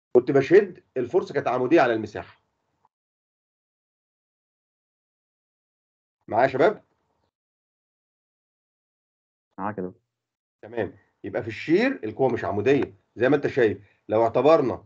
كنت بشد الفرصه كانت عموديه على المساحه معايا يا شباب معاك كده تمام يبقى في الشير القوه مش عموديه زي ما انت شايف لو اعتبرنا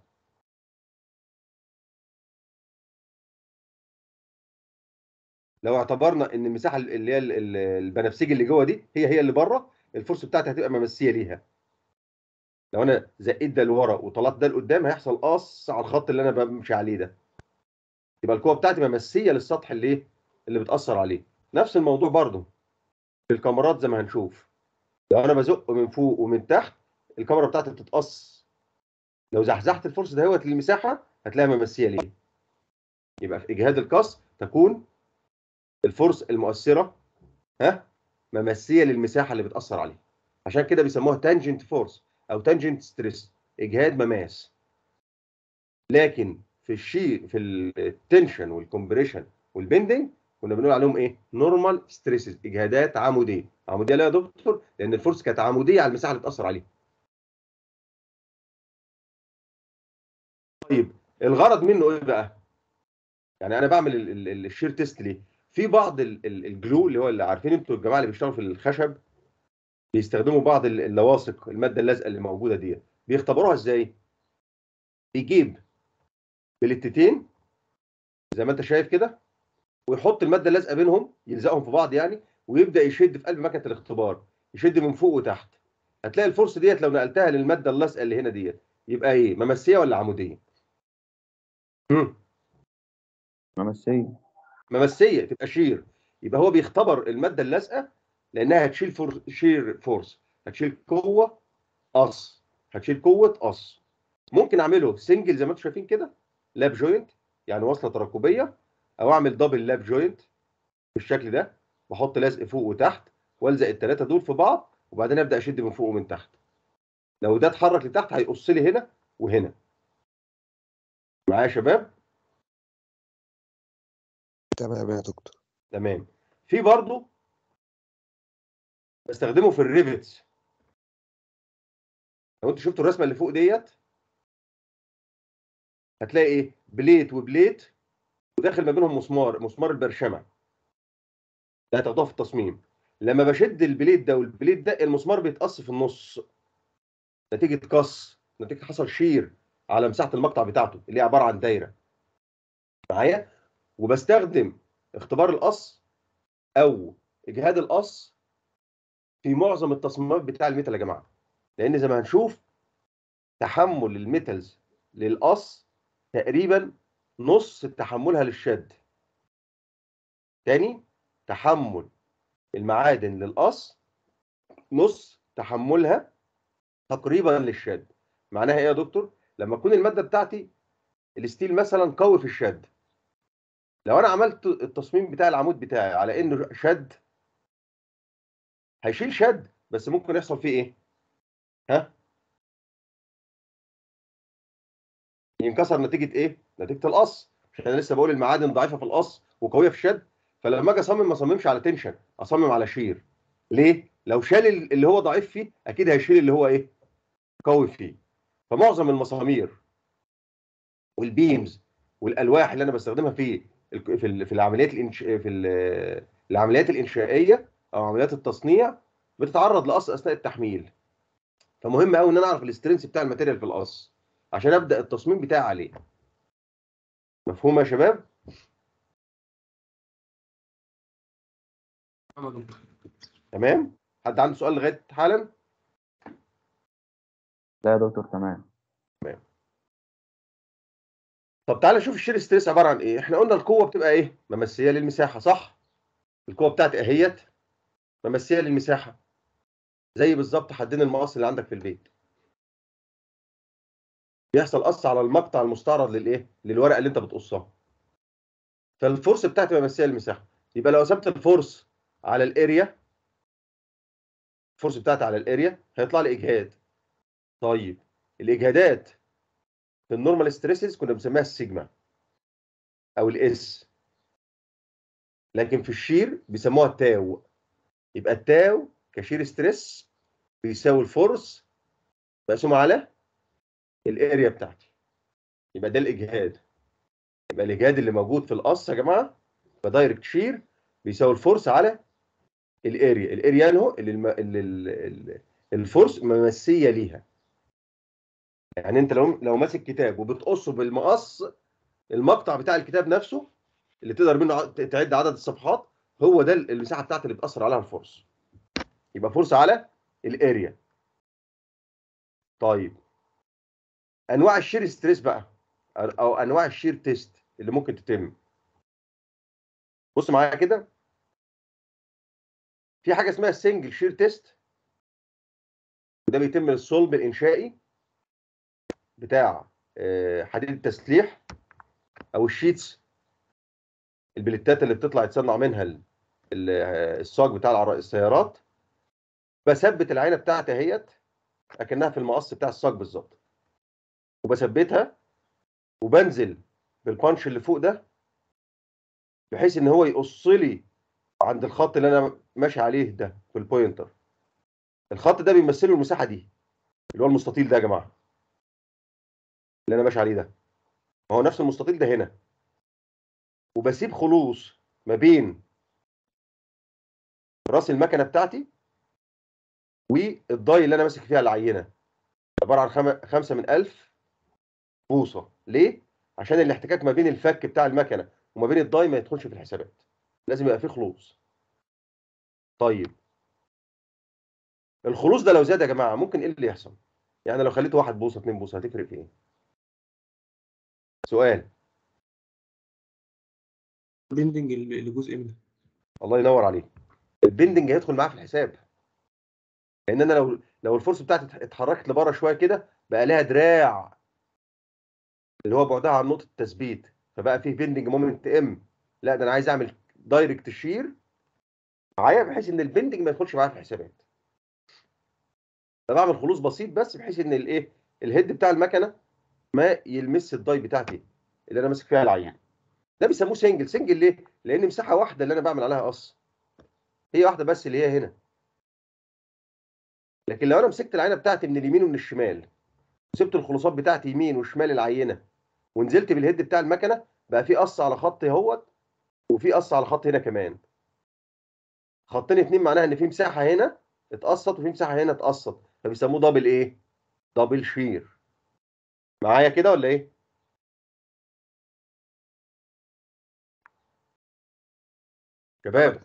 لو اعتبرنا ان المساحه اللي هي ال- ال- البنفسجي اللي جوه دي هي هي اللي بره الفرصه بتاعتي هتبقى ممسيه ليها لو انا زقيت ده لورا وطلعت ده لقدام هيحصل قص على الخط اللي انا بمشي عليه ده يبقى القوه بتاعتي ممسيه للسطح اللي ايه اللي بتاثر عليه نفس الموضوع برضو في الكاميرات زي ما هنشوف لو انا بزق من فوق ومن تحت الكاميرا بتاعتي بتتقص لو زحزحت الفرصه دهوت للمساحه هتلاقيها ممسيه ليه يبقى في اجهاد القص تكون الفرص المؤثره ها ممسيه للمساحه اللي بتاثر عليها عشان كده بيسموها تانجنت فورس او تانجنت ستريس اجهاد مماس لكن في الشي في التنشن والكمبريشن والبندنج كنا بنقول عليهم ايه نورمال ستريسز اجهادات عموديه عموديه ليه يا دكتور لان الفرص كانت عموديه على المساحه اللي بتاثر عليها طيب الغرض منه ايه بقى يعني انا بعمل ال- ال- ال- الشير تيست ليه في بعض ال- ال- الجلو اللي هو اللي عارفين انتوا الجماعه اللي بيشتغلوا في الخشب بيستخدموا بعض ال- اللواصق الماده اللازقه اللي موجوده دي بيختبروها ازاي بيجيب بلتتين زي ما انت شايف كده ويحط الماده اللازقه بينهم يلزقهم في بعض يعني ويبدا يشد في قلب مكنه الاختبار يشد من فوق وتحت هتلاقي الفرصه ديت لو نقلتها للماده اللازقه اللي هنا ديت يبقى ايه ممسيه ولا عموديه مم. ممسية ممسيه تبقى شير يبقى هو بيختبر الماده اللازقه لانها هتشيل فور... شير فورس هتشيل قوه قص هتشيل قوه قص ممكن اعمله سنجل زي ما انتم شايفين كده لاب جوينت يعني وصله ترقبيه او اعمل دبل لاب جوينت بالشكل ده واحط لزق فوق وتحت والزق الثلاثه دول في بعض وبعدين ابدا اشد من فوق ومن تحت لو ده اتحرك لتحت هيقص لي هنا وهنا معايا يا شباب تمام يا دكتور تمام في برضو بستخدمه في الريفتس لو انتوا شفتوا الرسمه اللي فوق ديت هتلاقي ايه بليت وبليت وداخل ما بينهم مسمار مسمار البرشمه ده هتاخدوها في التصميم لما بشد البليت ده والبليت ده المسمار بيتقص في النص نتيجه قص نتيجه حصل شير على مساحه المقطع بتاعته اللي هي عباره عن دايره معايا وبستخدم اختبار القص او اجهاد القص في معظم التصميمات بتاع الميتال يا جماعه لان زي ما هنشوف تحمل الميتالز للقص تقريبا نص تحملها للشد تاني تحمل المعادن للقص نص تحملها تقريبا للشد معناها ايه يا دكتور لما تكون الماده بتاعتي الستيل مثلا قوي في الشد لو انا عملت التصميم بتاع العمود بتاعي على انه شد هيشيل شد بس ممكن يحصل فيه ايه ها ينكسر نتيجه ايه نتيجه القص عشان انا لسه بقول المعادن ضعيفه في القص وقويه في الشد فلما اجي اصمم ما اصممش على تنشن اصمم على شير ليه لو شال اللي هو ضعيف فيه اكيد هيشيل اللي هو ايه قوي فيه فمعظم المسامير والبيمز والالواح اللي انا بستخدمها في ال- في ال- في العمليات الإنش... في ال- العمليات الانشائيه او عمليات التصنيع بتتعرض لقص اثناء التحميل فمهم قوي ان انا اعرف الاسترنس بتاع الماتيريال في القص عشان ابدا التصميم بتاعي عليه مفهوم يا شباب تمام حد عنده سؤال لغايه حالا لا يا دكتور تمام طب تعالى نشوف الشير ستريس عباره عن ايه احنا قلنا القوه بتبقى ايه ممثيه للمساحه صح القوه بتاعتي اهيت ممثيه للمساحه زي بالظبط حدين المقص اللي عندك في البيت بيحصل قص على المقطع المستعرض للايه للورقه اللي انت بتقصها فالفورس بتاعتي ممثيه للمساحه يبقى لو قسمت الفورس على الاريا الفورس بتاعتي على الاريا هيطلع لي اجهاد طيب الاجهادات في النورمال ستريسز كنا بنسميها السيجما او الاس لكن في الشير بيسموها التاو يبقى التاو كشير ستريس بيساوي الفورس مقسوم على الاريا بتاعتي يبقى ده الاجهاد يبقى الاجهاد اللي موجود في القص يا جماعه فدايركت شير بيساوي الفورس على الاريا الاريا اللي هو اللي, الم... اللي ال- ال- الفورس ممسيه ليها يعني انت لو لو ماسك كتاب وبتقصه بالمقص المقطع بتاع الكتاب نفسه اللي تقدر منه ع- تعد عدد الصفحات هو ده المساحه بتاعت اللي بتاثر عليها الفورس يبقى فورس على الاريا طيب انواع الشير ستريس بقى او انواع الشير تيست اللي ممكن تتم بص معايا كده في حاجه اسمها السنجل شير تيست ده بيتم للصلب الانشائي بتاع آه، حديد التسليح او الشيتس البليتات اللي بتطلع يتصنع منها ال- ال- آه، الصاج بتاع العر- السيارات بثبت العينه بتاعتي اهيت اكنها في المقص بتاع الصاج بالظبط وبثبتها وبنزل بالبانش اللي فوق ده بحيث ان هو يقص لي عند الخط اللي انا ماشي عليه ده في البوينتر الخط ده بيمثله المساحه دي اللي هو المستطيل ده يا جماعه اللي انا ماشي عليه ده ما هو نفس المستطيل ده هنا وبسيب خلوص ما بين راس المكنه بتاعتي والضاي اللي انا ماسك فيها العينه عباره عن خم... خمسة من ألف بوصه ليه؟ عشان الاحتكاك ما بين الفك بتاع المكنه وما بين الضاي ما يدخلش في الحسابات لازم يبقى فيه خلوص طيب الخلوص ده لو زاد يا جماعه ممكن ايه اللي يحصل؟ يعني لو خليته واحد بوصه اتنين بوصه هتفرق في ايه؟ سؤال بيندنج لجزء منها الله ينور عليك البندنج هيدخل معاه في الحساب لان انا لو لو الفورس بتاعتي اتح- اتحركت لبره شويه كده بقى لها دراع اللي هو بعدها عن نقطه التثبيت فبقى فيه بندنج مومنت ام لا ده انا عايز اعمل دايركت شير معايا بحيث ان البندنج ما يدخلش معايا في الحسابات فبعمل خلوص بسيط بس بحيث ان الايه الهيد بتاع المكنه ما يلمس الداي بتاعتي اللي انا ماسك فيها العينه ده بيسموه سنجل سنجل ليه لان مساحه واحده اللي انا بعمل عليها قص هي واحده بس اللي هي هنا لكن لو انا مسكت العينه بتاعتي من اليمين ومن الشمال وسبت الخلوصات بتاعتي يمين وشمال العينه ونزلت بالهيد بتاع المكنه بقى في قص على خط اهوت وفي قص على خط هنا كمان خطين اتنين معناها ان في مساحه هنا اتقصت وفي مساحه هنا اتقصت فبيسموه دبل ايه دبل شير معايا كده ولا ايه شباب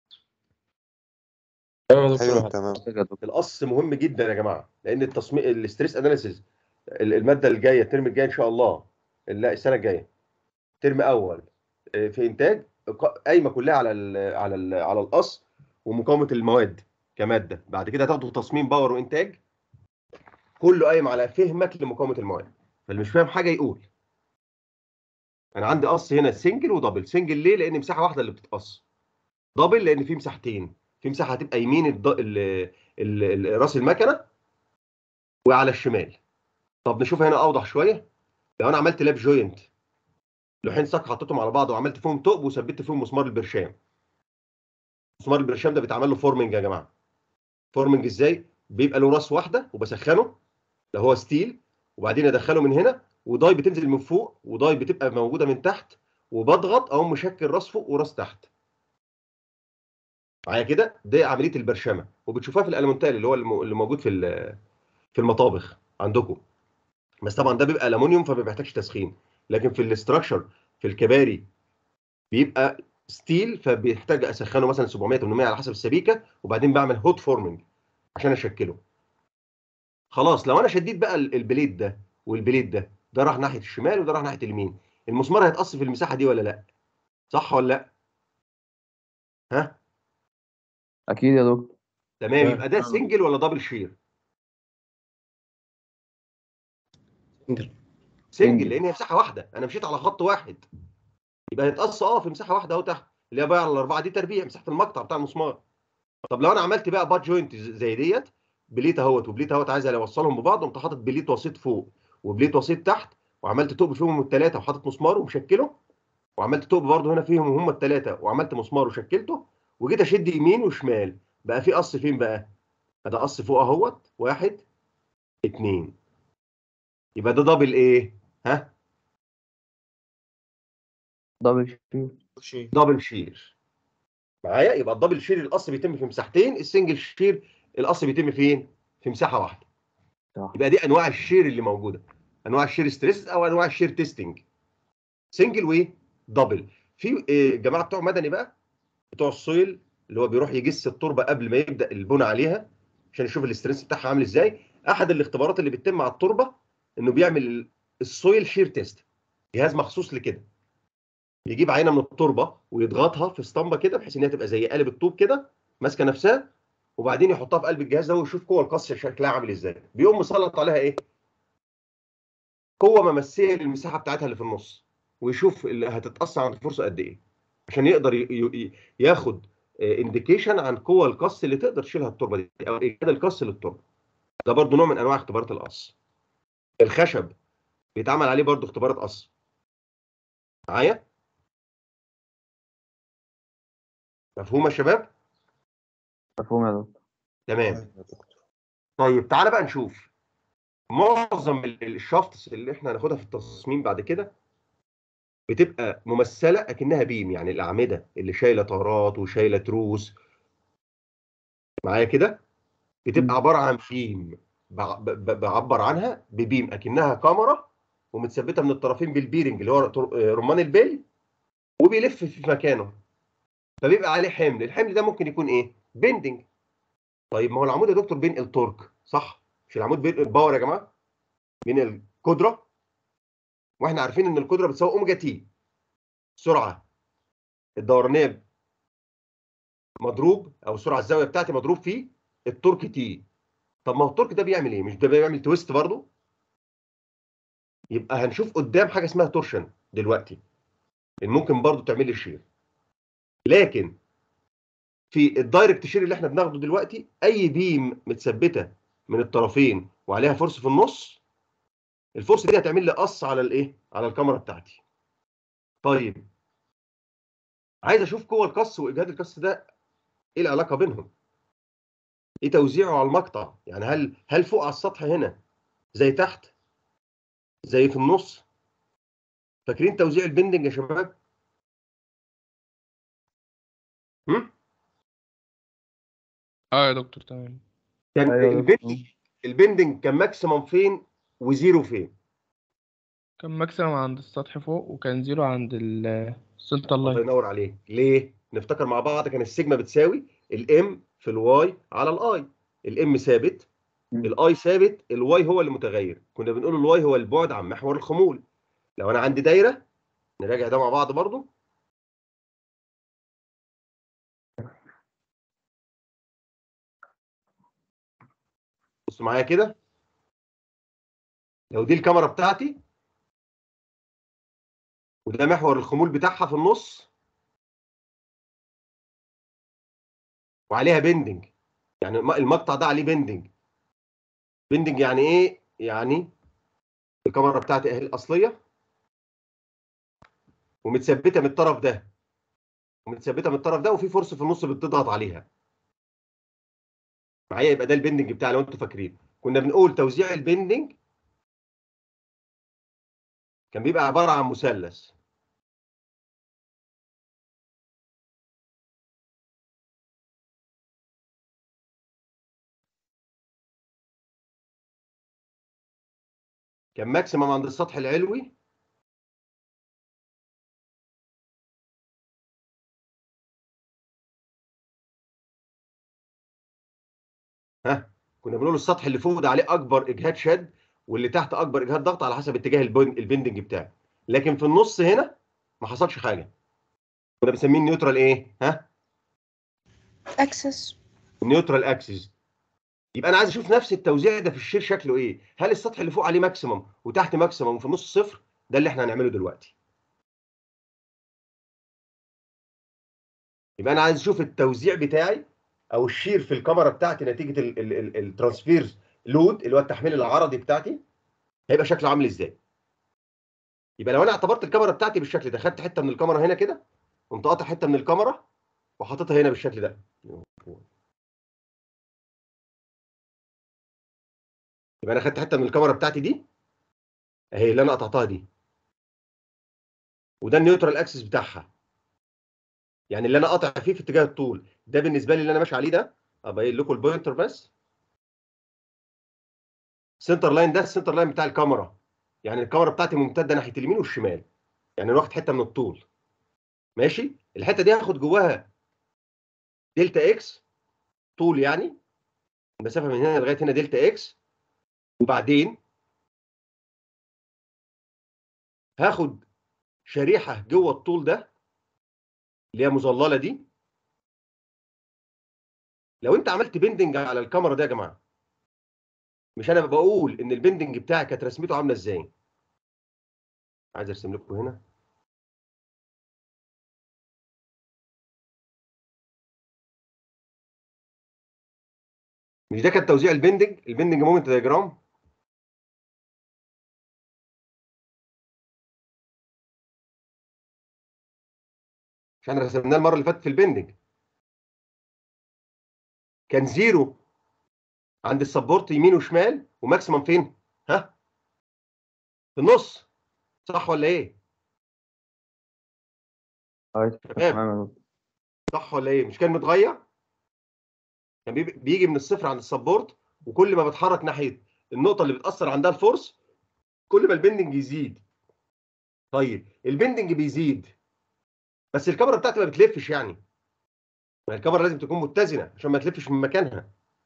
تمام يا ايوه دكتور تمام يا دكتور القص مهم جدا يا جماعه لان التصميم الاستريس اناليسيز الماده الجايه الترم الجاي ان شاء الله لا السنه الجايه ترم اول آه، في انتاج ق- قايمه كلها على ال على ال على القص ومقاومه المواد كماده بعد كده هتاخدوا تصميم باور وانتاج كله قايم على فهمك لمقاومه المواد فاللي مش فاهم حاجه يقول انا عندي قص هنا سنجل ودبل سنجل ليه لان مساحه واحده اللي بتتقص دبل لان في مساحتين في مساحه هتبقى يمين الض... ال... ال... ال... راس المكنه وعلى الشمال طب نشوف هنا اوضح شويه لو انا عملت لاب جوينت لوحين ساق حطيتهم على بعض وعملت فيهم ثقب وثبت فيهم مسمار البرشام مسمار البرشام ده بيتعمل له فورمنج يا جماعه فورمنج ازاي بيبقى له راس واحده وبسخنه لو هو ستيل وبعدين ادخله من هنا وداي بتنزل من فوق وداي بتبقى موجوده من تحت وبضغط او مشكل راس فوق وراس تحت معايا كده دي عمليه البرشمه وبتشوفوها في الالمونتال اللي هو الم- اللي موجود في ال- في المطابخ عندكم بس طبعا ده بيبقى الومنيوم فما بيحتاجش تسخين لكن في الاستراكشر في الكباري بيبقى ستيل فبيحتاج اسخنه مثلا 700 800 على حسب السبيكه وبعدين بعمل هوت فورمنج عشان اشكله خلاص لو انا شديت بقى ال- البليد ده والبليد ده ده راح ناحيه الشمال وده راح ناحيه اليمين المسمار هيتقص في المساحه دي ولا لا صح ولا لا ها اكيد يا دكتور تمام تمام. يبقى ده سنجل ولا دبل شير سنجل. سنجل سنجل. لان هي مساحه واحده انا مشيت على خط واحد يبقى هيتقص اه في مساحه واحده اهو تحت اللي هي بقى على الاربعه دي تربيع مساحه المقطع بتاع المسمار طب لو انا عملت بقى باد جوينت زي ديت بليت اهوت وبليت اهوت عايز اوصلهم ببعض قمت حاطط بليت وسيط فوق وبليت وسيط تحت وعملت ثقب فيهم الثلاثه وحاطط مسمار ومشكله وعملت ثقب برضه هنا فيهم هم الثلاثه وعملت مسمار وشكلته وجيت اشد يمين وشمال بقى في قص فين بقى؟ ده قص فوق اهوت واحد اتنين يبقى ده دبل ايه؟ ها؟ دبل شير شيء دبل شير معايا يبقى الدبل شير الاصل بيتم في مساحتين السنجل شير الاصل بيتم فين في مساحه واحده صح يبقى دي انواع الشير اللي موجوده انواع الشير ستريس او انواع الشير تيستنج سنجل ودبل في إيه، جماعه بتوع مدني بقى بتوع السويل اللي هو بيروح يجس التربه قبل ما يبدا البناء عليها عشان يشوف الاستريس بتاعها عامل ازاي احد الاختبارات اللي بتتم على التربه انه بيعمل السويل شير تيست جهاز مخصوص لكده يجيب عينه من التربه ويضغطها في اسطمبه كده بحيث ان هي تبقى زي قالب الطوب كده ماسكه نفسها وبعدين يحطها في قلب الجهاز ده ويشوف قوه القص شكلها عامل ازاي بيقوم مسلط عليها ايه قوه ممسيه للمساحه بتاعتها اللي في النص ويشوف اللي هتتاثر عند الفرصه قد ايه عشان يقدر ي- ي- ياخد انديكيشن عن قوه القص اللي تقدر تشيلها التربه دي او ايجاد القص للتربه ده برضو نوع من انواع اختبارات القص الخشب بيتعمل عليه برضو اختبارات قص معايا مفهوم يا شباب مفهوم يا دكتور تمام تمام يا دكتور طيب تعالى بقى نشوف معظم ال- الشافطس اللي احنا هناخدها في التصميم بعد كده بتبقى ممثله اكنها بيم يعني الاعمده اللي شايله طارات وشايله تروس معايا كده بتبقى مم. عباره عن بيم بع- ب- ب- بعبر عنها ببيم اكنها كاميرا ومتثبته من الطرفين بالبيرنج اللي هو طر- رمان البيل وبيلف في مكانه فبيبقى عليه حمل الحمل ده ممكن يكون ايه بيندنج طيب ما هو العمود يا دكتور بينقل تورك صح مش العمود بينقل باور يا جماعه بينقل قدره واحنا عارفين ان القدره بتساوي اوميجا تي السرعه الدورانيه مضروب او السرعه الزاويه بتاعتي مضروب في التورك تي طب ما هو التورك ده بيعمل ايه مش ده بيعمل تويست برضه يبقى هنشوف قدام حاجه اسمها تورشن دلوقتي اللي ممكن برضه تعمل لي شير لكن في الدايركت شير اللي احنا بناخده دلوقتي اي بيم متثبته من الطرفين وعليها فرصه في النص الفرصه دي هتعمل لي قص على الايه على الكاميرا بتاعتي طيب عايز اشوف قوه القص واجهاد القص ده ايه العلاقه بينهم ايه توزيعه على المقطع يعني هل هل فوق على السطح هنا زي تحت زي في النص فاكرين توزيع البندنج يا شباب هم؟ اه يا دكتور تمام كان أيوة. البندنج البندنج كان ماكسيمم فين وزيرو فين كان ماكسيمم عند السطح فوق وكان زيرو عند ال- السنتر الله لاين ينور عليك ليه نفتكر مع بعض كان السيجما بتساوي الام في الواي على الاي الام ثابت مم. الاي ثابت الواي هو اللي متغير كنا بنقول الواي هو البعد عن محور الخمول لو انا عندي دايره نراجع ده مع بعض برضو بص معايا كده لو دي الكاميرا بتاعتي وده محور الخمول بتاعها في النص وعليها بندنج يعني الم- المقطع ده عليه بندنج بندنج يعني ايه يعني الكاميرا بتاعتي اهي الاصليه ومتثبته من الطرف ده ومتثبته من الطرف ده وفي فرصه في النص بتضغط عليها معايا يبقى ده البندنج بتاعي لو انتوا فاكرين كنا بنقول توزيع البندنج كان بيبقى عباره عن مثلث كان ماكسيمم عند السطح العلوي ها كنا بنقول السطح اللي فوق ده عليه اكبر اجهاد شد واللي تحت اكبر اجهاد ضغط على حسب اتجاه البن- البندنج بتاعي لكن في النص هنا ما حصلش حاجه كنا بنسميه النيوترال ايه ها اكسس النيوترال اكسس يبقى انا عايز اشوف نفس التوزيع ده في الشير شكله ايه هل السطح اللي فوق عليه ماكسيمم وتحت ماكسيمم وفي النص صفر ده اللي احنا هنعمله دلوقتي يبقى انا عايز اشوف التوزيع بتاعي او الشير في الكاميرا بتاعتي نتيجه الترانسفير لود اللي هو التحميل العرضي بتاعتي هيبقى شكله عامل ازاي يبقى لو انا اعتبرت الكاميرا بتاعتي بالشكل ده خدت حته من الكاميرا هنا كده قمت قاطع حته من الكاميرا وحاططها هنا بالشكل ده يبقى انا خدت حته من الكاميرا بتاعتي دي اهي اللي انا قطعتها دي وده النيوترال اكسس بتاعها يعني اللي انا قاطع فيه في اتجاه الطول ده بالنسبه لي اللي انا ماشي عليه ده ابين لكم البوينتر بس السنتر لاين ده السنتر لاين بتاع الكاميرا يعني الكاميرا بتاعتي ممتده ناحيه اليمين والشمال يعني انا واخد حته من الطول ماشي الحته دي هاخد جواها دلتا اكس طول يعني المسافه من هنا لغايه هنا دلتا اكس وبعدين هاخد شريحه جوه الطول ده اللي هي مظلله دي لو انت عملت بندنج على الكاميرا ده يا جماعه مش انا بقول ان البندنج بتاعي كانت رسمته عامله ازاي عايز ارسم لكم هنا مش ده كان توزيع البندنج البندنج مومنت دايجرام مش احنا رسمناه المره اللي فاتت في البندنج كان زيرو عند السبورت يمين وشمال وماكسيمم فين؟ ها؟ في النص صح ولا ايه؟ أيوة تمام. تمام يا دكتور صح ولا ايه؟ مش كان متغير؟ كان بيبقى- بيجي من الصفر عند السبورت وكل ما بتحرك ناحيه النقطه اللي بتاثر عندها الفورس كل ما البندنج يزيد. طيب البندنج بيزيد بس الكاميرا بتاعتي ما بتلفش يعني. ما الكاميرا لازم تكون متزنه عشان ما تلفش من مكانها.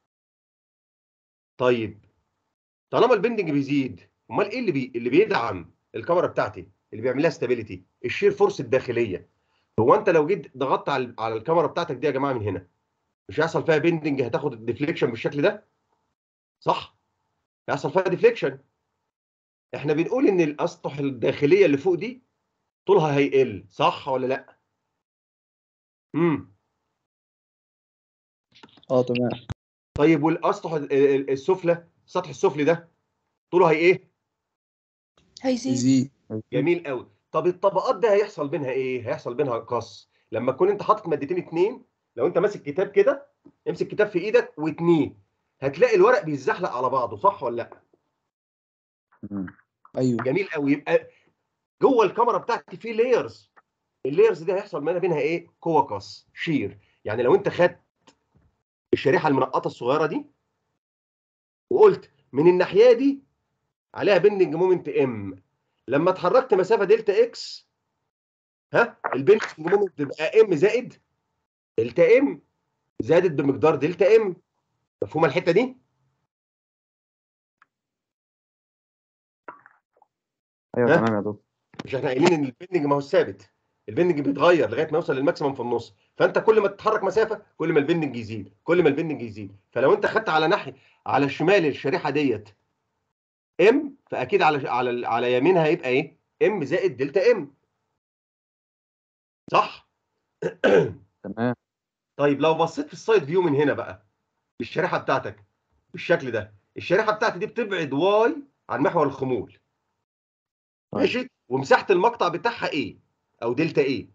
طيب طالما البندنج بيزيد امال ايه اللي بي... اللي بيدعم الكاميرا بتاعتي اللي بيعمل لها ستابيليتي الشير فورس الداخليه هو انت لو جيت ضغطت على على الكاميرا بتاعتك دي يا جماعه من هنا مش هيحصل فيها بندنج هتاخد الديفليكشن بالشكل ده صح هيحصل فيها ديفليكشن احنا بنقول ان الاسطح الداخليه اللي فوق دي طولها هيقل صح ولا لا امم اه تمام طيب والاسطح ال- ال- السفلى السطح السفلي ده طوله هي ايه هيزيد يزيد جميل قوي طب الطبقات ده هيحصل بينها ايه هيحصل بينها قص لما تكون انت حاطط مادتين اتنين لو انت ماسك كتاب كده امسك كتاب في ايدك واتنين هتلاقي الورق بيتزحلق على بعضه صح ولا لا مم. ايوه جميل قوي يبقى جوه الكاميرا بتاعتي في لايرز اللايرز دي هيحصل ما بينها ايه قوه قص شير يعني لو انت خدت الشريحه المنقطه الصغيره دي وقلت من الناحيه دي عليها بندنج مومنت ام لما اتحركت مسافه دلتا اكس ها البندنج مومنت تبقى ام زائد دلتا ام زادت بمقدار دلتا ام مفهومه الحته دي ايوه ها؟ تمام يا دكتور مش احنا قايلين ان البندنج ما هو ثابت البندنج بيتغير لغايه ما يوصل للماكسيمم في النص فانت كل ما تتحرك مسافه كل ما البندنج يزيد كل ما البندنج يزيد فلو انت خدت على ناحيه على شمال الشريحه ديت ام فاكيد على على على يمينها هيبقى ايه ام زائد دلتا ام صح تمام طيب لو بصيت في السايد فيو من هنا بقى الشريحه بتاعتك بالشكل ده الشريحه بتاعتي دي بتبعد واي عن محور الخمول طيب. ماشي ومساحه المقطع بتاعها ايه او دلتا ايه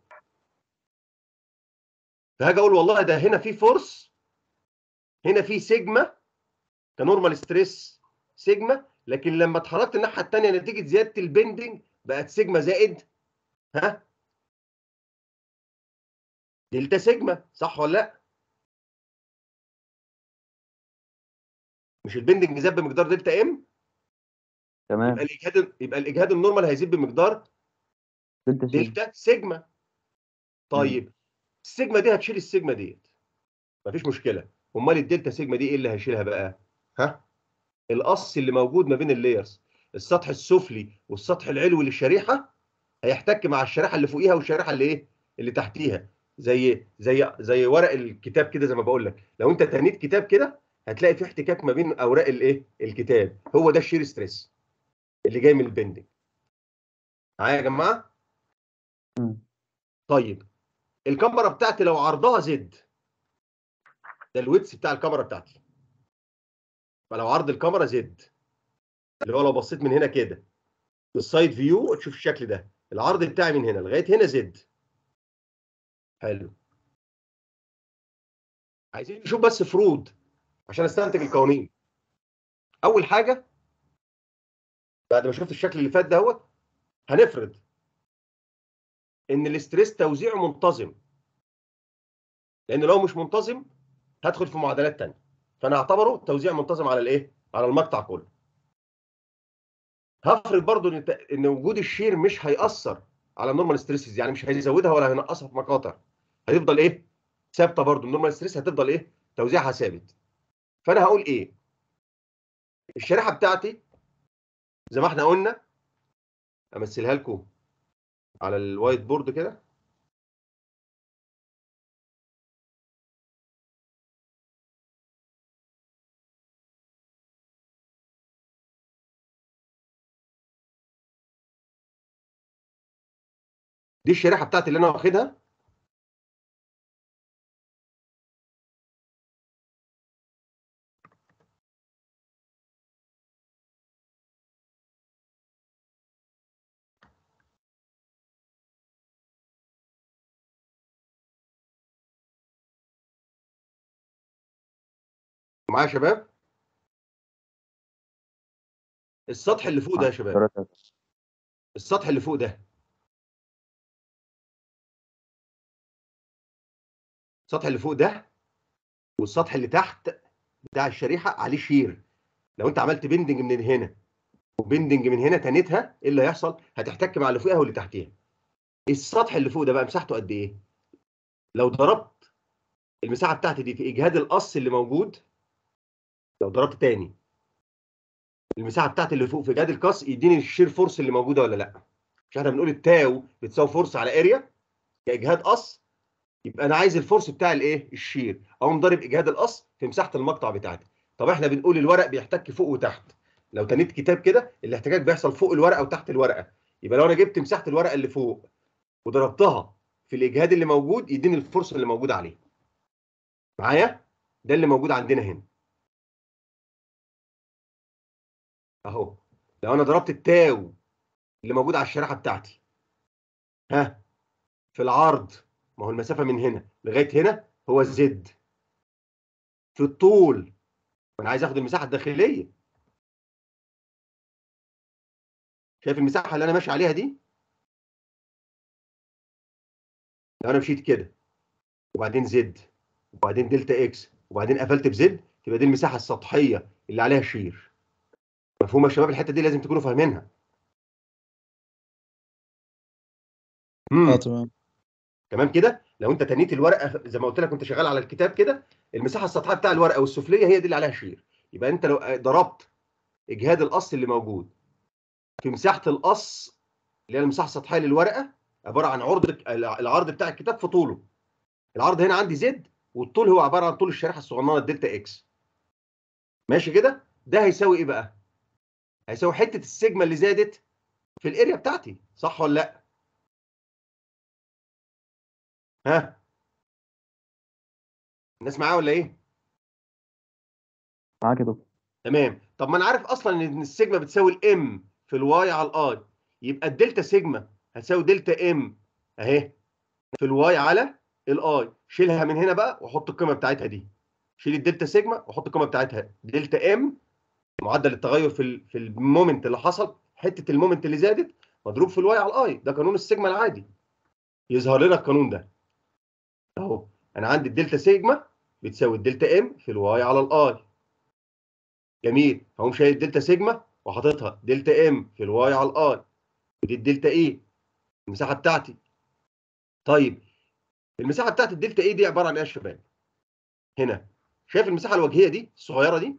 فهاجي اقول والله ده هنا في فورس هنا في سيجما كنورمال ستريس سيجما لكن لما اتحركت الناحيه الثانيه نتيجه زياده البندنج بقت سيجما زائد ها دلتا سيجما صح ولا لا مش البندنج زاد بمقدار دلتا ام تمام يبقى الاجهاد يبقى الاجهاد النورمال هيزيد بمقدار دلتا سي دلتا سيجما طيب السيجما دي هتشيل السيجما ديت مفيش مشكله امال الدلتا سيجما دي ايه اللي هيشيلها بقى ها القص اللي موجود ما بين اللايرز السطح السفلي والسطح العلوي للشريحه هيحتك مع الشريحه اللي فوقيها والشريحه اللي ايه اللي تحتيها زي زي زي ورق الكتاب كده زي ما بقول لك لو انت تنيت كتاب كده هتلاقي في احتكاك ما بين اوراق الايه الكتاب هو ده الشير ستريس اللي جاي من البندنج معايا يا جماعه مم. طيب الكاميرا بتاعتي لو عرضها زد ده الويتس بتاع الكاميرا بتاعتي فلو عرض الكاميرا زد اللي هو لو بصيت من هنا كده السايد فيو تشوف الشكل ده العرض بتاعي من هنا لغايه هنا زد حلو عايزين نشوف بس فروض عشان استنتج القوانين اول حاجه بعد ما شفت الشكل اللي فات ده هو هنفرض ان الاستريس توزيعه منتظم لان لو مش منتظم هدخل في معادلات تانية فانا هعتبره توزيع منتظم على الايه على المقطع كله هفرض برضو ان ان وجود الشير مش هيأثر على النورمال ستريسز يعني مش هيزودها ولا هينقصها في مقاطع هتفضل ايه ثابته برضو النورمال ستريس هتفضل ايه توزيعها ثابت فانا هقول ايه الشريحه بتاعتي زي ما احنا قلنا امثلها لكم على الوايت بورد كده دي الشريحه بتاعتي اللي انا واخدها معايا يا شباب السطح اللي فوق ده يا شباب تلاتة. السطح اللي فوق ده السطح اللي فوق ده والسطح اللي تحت بتاع الشريحه عليه شير لو انت عملت بندنج من هنا وبندنج من هنا تانيتها ايه اللي هيحصل هتحتك مع اللي فوقها واللي تحتيها السطح اللي فوق ده بقى مساحته قد ايه لو ضربت المساحه بتاعتي دي في اجهاد القص اللي موجود لو ضربت تاني المساحه بتاعتي اللي فوق في اجهاد القص يديني الشير فورس اللي موجوده ولا لا مش احنا بنقول التاو بتساوي فورس على اريا كاجهاد قص يبقى انا عايز الفورس بتاع الايه الشير اقوم ضارب اجهاد القص في مساحه المقطع بتاعتي طب احنا بنقول الورق بيحتك فوق وتحت لو تنيت كتاب كده الاحتكاك بيحصل فوق الورقه وتحت الورقه يبقى لو انا جبت مساحه الورقه اللي فوق وضربتها في الاجهاد اللي موجود يديني الفورس اللي موجود عليه معايا ده اللي موجود عندنا هنا اهو لو انا ضربت التاو اللي موجود على الشريحه بتاعتي ها في العرض ما هو المسافه من هنا لغايه هنا هو الزد في الطول انا عايز اخد المساحه الداخليه شايف المساحه اللي انا ماشي عليها دي لو انا مشيت كده وبعدين زد وبعدين دلتا اكس وبعدين قفلت بزد تبقى دي المساحه السطحيه اللي عليها شير مفهوم يا شباب الحته دي لازم تكونوا فاهمينها امم اه تمام تمام كده لو انت تنيت الورقه زي ما قلت لك وانت شغال على الكتاب كده المساحه السطحيه بتاع الورقه والسفليه هي دي اللي عليها شير يبقى انت لو ضربت اجهاد القص اللي موجود في مساحه القص اللي هي المساحه السطحيه للورقه عباره عن عرض العرض بتاع الكتاب في طوله العرض هنا عندي زد والطول هو عباره عن طول الشريحه الصغننه الدلتا اكس ماشي كده ده هيساوي ايه بقى هيساوي حته السيجما اللي زادت في الاريا بتاعتي صح ولا لا ها الناس معايا ولا ايه معاك يا دكتور تمام طب ما انا عارف اصلا ان السيجما بتساوي الام في الواي على الاي يبقى الدلتا سيجما هتساوي دلتا ام اهي في الواي على الاي شيلها من هنا بقى وحط القيمه بتاعتها دي شيل الدلتا سيجما وحط القيمه بتاعتها دلتا ام معدل التغير في ال في المومنت اللي حصل حته المومنت اللي زادت مضروب في الواي على الاي ده قانون السيجما العادي يظهر لنا القانون ده اهو انا عندي الدلتا سيجما بتساوي الدلتا ام في الواي على الاي جميل هقوم شايل الدلتا سيجما وحاططها دلتا ام في الواي على الاي ودي الدلتا ايه المساحه بتاعتي طيب المساحه بتاعت الدلتا ايه دي عباره عن ايه يا شباب هنا شايف المساحه الوجهيه دي الصغيره دي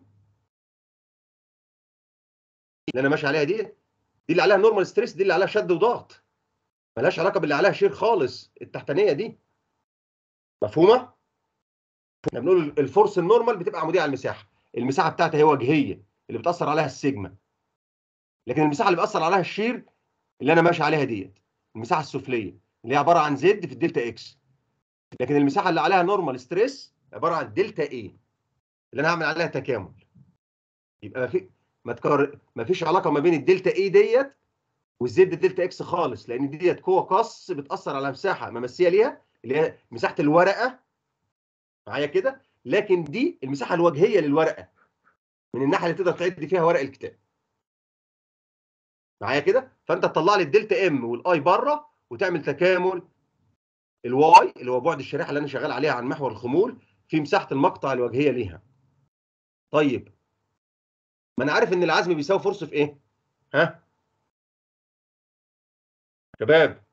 اللي انا ماشي عليها دي دي اللي عليها نورمال ستريس دي اللي عليها شد وضغط ملهاش علاقه باللي عليها شير خالص التحتانيه دي مفهومه احنا بنقول الفورس النورمال بتبقى عموديه على المساحه المساحه بتاعتها هي وجهيه اللي بتاثر عليها السيجما لكن المساحه اللي بيأثر عليها الشير اللي انا ماشي عليها ديت المساحه السفليه اللي هي عباره عن زد في الدلتا اكس لكن المساحه اللي عليها نورمال ستريس عباره عن دلتا ايه اللي انا هعمل عليها تكامل يبقى ما في ما تكرر ما فيش علاقه ما بين الدلتا ايه ديت والزد دلتا اكس خالص لان ديت قوه قص بتاثر على مساحه ممثيه ليها اللي هي مساحه الورقه معايا كده لكن دي المساحه الوجهيه للورقه من الناحيه اللي تقدر تعد فيها ورق الكتاب معايا كده فانت تطلع لي الدلتا ام والاي بره وتعمل تكامل الواي اللي هو بعد الشريحه اللي انا شغال عليها عن محور الخمول في مساحه المقطع الوجهيه ليها طيب ما انا عارف ان العزم بيساوي فرصه في ايه ها شباب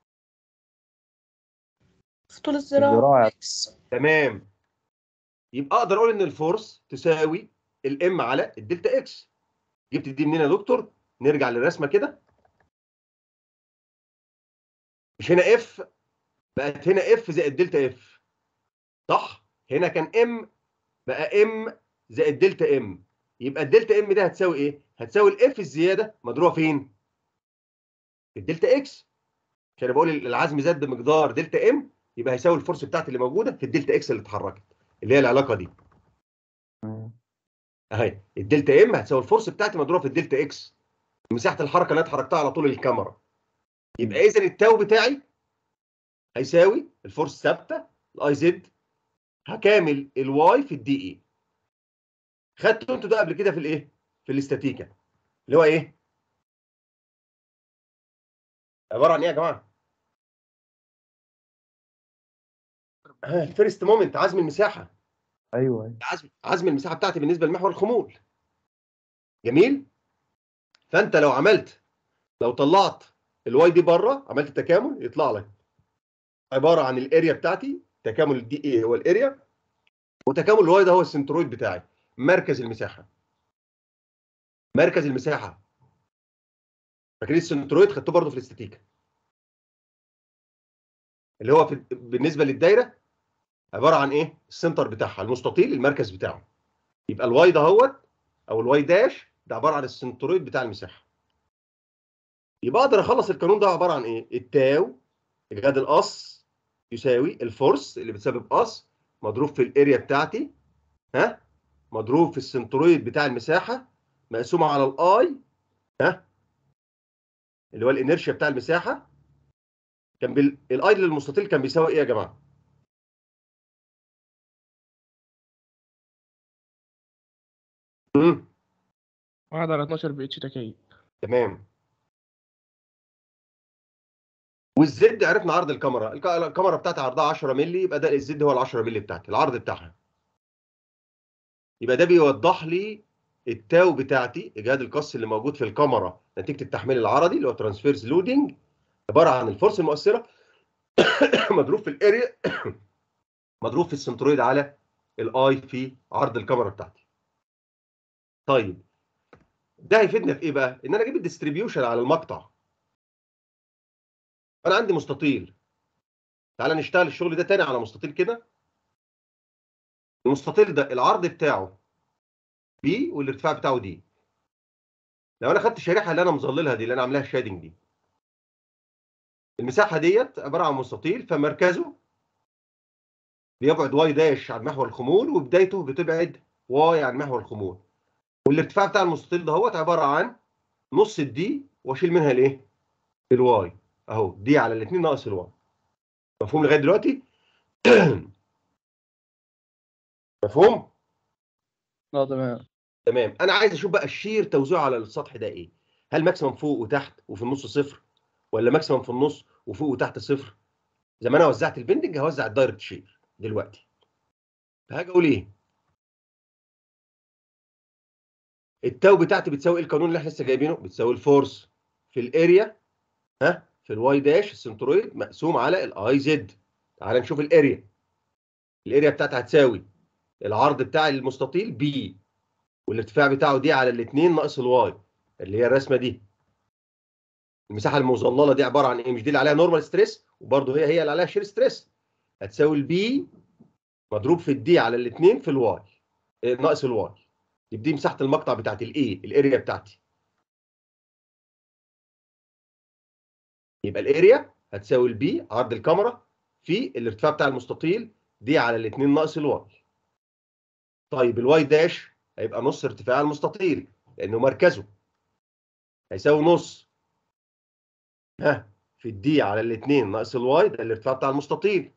في طول الذراع الذراع. إكس. تمام يبقى اقدر اقول ان الفورس تساوي الام على الدلتا اكس جبت دي منين يا دكتور نرجع للرسمه كده مش هنا اف بقت هنا اف زائد دلتا اف صح هنا كان ام بقى ام زائد دلتا ام يبقى الدلتا ام ده هتساوي ايه هتساوي الاف الزياده مضروبه فين في الدلتا اكس عشان انا بقول العزم زاد بمقدار دلتا ام يبقى هيساوي الفورس بتاعتي اللي موجوده في الدلتا اكس اللي اتحركت اللي هي العلاقه دي تمام. اهي الدلتا ام هتساوي الفورس بتاعتي مضروبه في الدلتا اكس مساحه الحركه اللي انا اتحركتها على طول الكاميرا يبقى اذا التاو بتاعي هيساوي الفورس ثابته الاي زد هكامل الواي في الدي اي خدتوا انتوا ده قبل كده في الايه في الاستاتيكا اللي هو ايه عباره عن ايه يا جماعه آه، الفيرست مومنت عزم المساحه ايوه ايوه عزم عزم المساحه بتاعتي بالنسبه لمحور الخمول جميل فانت لو عملت لو طلعت الواي دي بره عملت تكامل يطلع لك عباره عن الاريا بتاعتي تكامل الدي اي هو الاريا وتكامل الواي ده هو السنترويد بتاعي مركز المساحه مركز المساحه فاكرين السنترويد خدتوه برضه في الاستاتيكا اللي هو في بالنسبه للدايره عباره عن ايه السنتر بتاعها المستطيل المركز بتاعه يبقى الواي ده هو او الواي داش ده عباره عن السنترويد بتاع المساحه يبقى اقدر اخلص القانون ده عباره عن ايه التاو اجهاد القص يساوي الفورس اللي بتسبب قص مضروب في الاريا بتاعتي ها مضروب في السنترويد بتاع المساحه مقسومه على الاي ها اللي هو الانرشيا بتاع المساحه كان بال... الاي للمستطيل كان بيساوي ايه يا جماعه امم واحد على 12 بي اتش تكييف تمام والزد عرفنا عرض الكاميرا الك- الكاميرا بتاعتي عرضها 10 مللي يبقى ده الزد هو ال 10 مللي بتاعتي العرض بتاعها يبقى ده بيوضح لي التاو بتاعتي اجهاد القص اللي موجود في الكاميرا نتيجه التحميل العرضي اللي هو ترانسفيرز لودنج عباره عن الفورس المؤثره مضروب في الاريا مضروب في السنترويد على الاي في عرض الكاميرا بتاعتي طيب ده هيفيدنا في ايه بقى ان انا اجيب الديستريبيوشن على المقطع انا عندي مستطيل تعالى نشتغل الشغل ده تاني على مستطيل كده المستطيل ده العرض بتاعه بي والارتفاع بتاعه دي لو انا خدت الشريحه اللي انا مظللها دي اللي انا عاملاها شادنج دي المساحه ديت عباره عن مستطيل فمركزه بيبعد واي داش عن محور الخمول وبدايته بتبعد واي عن محور الخمول والارتفاع بتاع المستطيل ده هو عباره عن نص الدي واشيل منها الايه؟ الواي اهو دي على الاثنين ناقص الواي مفهوم لغايه دلوقتي؟ مفهوم؟ اه تمام تمام انا عايز اشوف بقى الشير توزيعه على السطح ده ايه؟ هل ماكسيمم فوق وتحت وفي النص صفر ولا ماكسيمم في النص وفوق وتحت صفر؟ زي ما انا وزعت البندنج هوزع الدايركت شير دلوقتي فهاجي اقول ايه؟ التاو بتاعتي بتساوي ايه القانون اللي احنا لسه جايبينه؟ بتساوي الفورس في الاريا ها في الواي داش السنترويد مقسوم على الاي زد تعال نشوف الاريا الاريا بتاعتها هتساوي العرض بتاع المستطيل بي والارتفاع بتاعه دي على الاثنين ناقص الواي اللي هي الرسمه دي المساحه المظلله دي عباره عن ايه مش دي اللي عليها نورمال ستريس وبرده هي هي اللي عليها شير ستريس هتساوي البي مضروب في الدي على الاثنين في الواي إيه، ناقص الواي يبقى دي مساحه المقطع بتاعت الاي الاريا بتاعتي يبقى الاريا هتساوي البي عرض الكاميرا في الارتفاع بتاع المستطيل دي على الاثنين ناقص الواي طيب الواي داش هيبقى نص ارتفاع المستطيل لانه مركزه هيساوي نص ها في الدي على الاثنين ناقص الواي ده الارتفاع بتاع المستطيل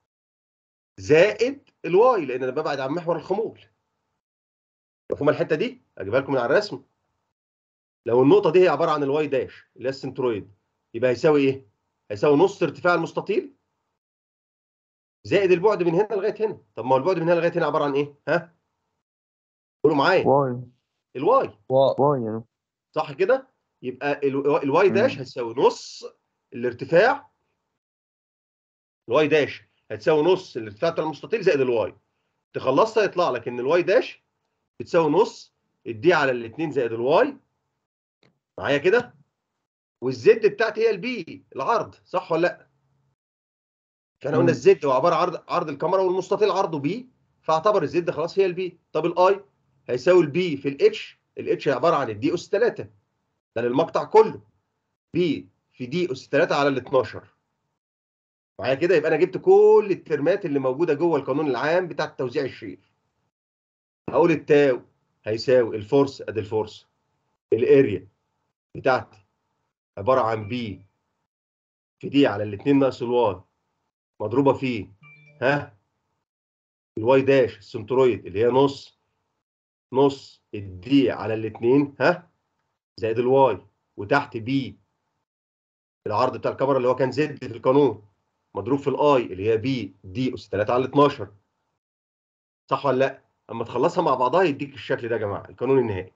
زائد الواي لان انا ببعد عن محور الخمول مفهوم الحته دي اجيبها لكم من على الرسم لو النقطه دي هي عباره عن الواي داش اللي هي السنترويد يبقى هيساوي ايه هيساوي نص ارتفاع المستطيل زائد البعد من هنا لغايه هنا طب ما هو البعد من هنا لغايه هنا عباره عن ايه ها قولوا معايا واي الواي واي يا دكتور صح كده يبقى ال- الواي داش مم. هتساوي نص الارتفاع الواي داش هتساوي نص الارتفاع بتاع المستطيل زائد الواي تخلصها يطلع لك ان الواي داش بتساوي نص الدي على الاثنين زائد الواي معايا كده والزد بتاعتي هي البي العرض صح ولا لا فاحنا قلنا مم. الزد هو عباره عرض عرض الكاميرا والمستطيل عرضه بي فاعتبر الزد خلاص هي البي طب الاي هيساوي البي في الاتش الاتش عباره عن الدي اس 3 ده للمقطع كله بي في دي اس 3 على ال 12 معايا كده يبقى انا جبت كل الترمات اللي موجوده جوه القانون العام بتاع توزيع الشير هقول التاو هيساوي الفورس ادي الفورس الاريا بتاعتي عباره عن بي في دي على الاثنين ناقص الواي مضروبه في ها الواي داش السنترويد اللي هي نص نص الدي على الاثنين ها زائد الواي وتحت بي العرض بتاع الكاميرا اللي هو كان زد في القانون مضروب في الاي اللي هي بي دي اس 3 على 12 صح ولا لا؟ اما تخلصها مع بعضها يديك الشكل ده يا جماعه القانون النهائي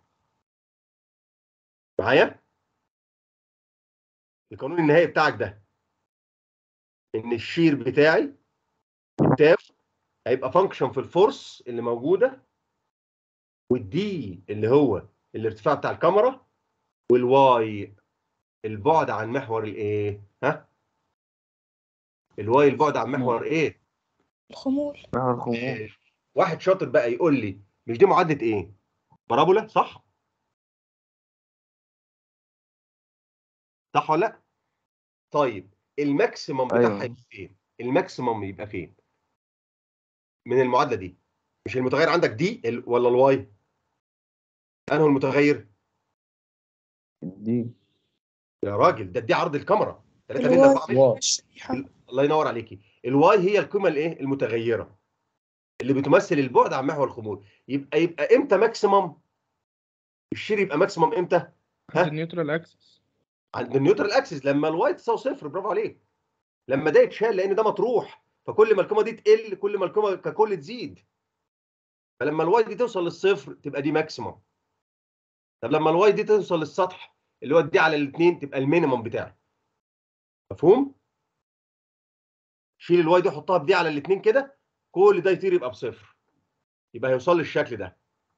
معايا؟ القانون النهائي بتاعك ده ان الشير بتاعي التاو هيبقى فانكشن في الفورس اللي موجوده والدي اللي هو الارتفاع بتاع الكاميرا والواي البعد عن محور الايه؟ ها؟ الواي البعد عن محور ايه؟ الخمول محور الخمول آه، واحد شاطر بقى يقول لي مش دي معادله ايه؟ بارابولا صح؟ صح ولا لا؟ طيب الماكسيمم بتاعها أيوة. يبقى فين؟ الماكسيمم يبقى فين؟ من المعادله دي مش المتغير عندك دي ال- ولا الواي؟ انه المتغير؟ دي يا راجل ده دي عرض الكاميرا 3 الواي. مللي 4 مللي الشريحة الله ينور عليكي الواي هي القيمه الايه المتغيره اللي بتمثل البعد عن محور الخمول يبقى يبقى امتى ماكسيمم الشير يبقى ماكسيمم امتى ها؟ عند النيوترال اكسس عند النيوترال اكسس لما الواي تساوي صفر برافو عليك لما ده يتشال لان ده مطروح فكل ما القيمه دي تقل كل ما القيمه ككل تزيد فلما الواي دي توصل للصفر تبقى دي ماكسيمم طب لما الواي دي توصل للسطح اللي هو دي على الاثنين تبقى المينيمم بتاعي مفهوم شيل الواي دي حطها بدي على الاثنين كده كل ده يطير يبقى بصفر يبقى هيوصل للشكل ده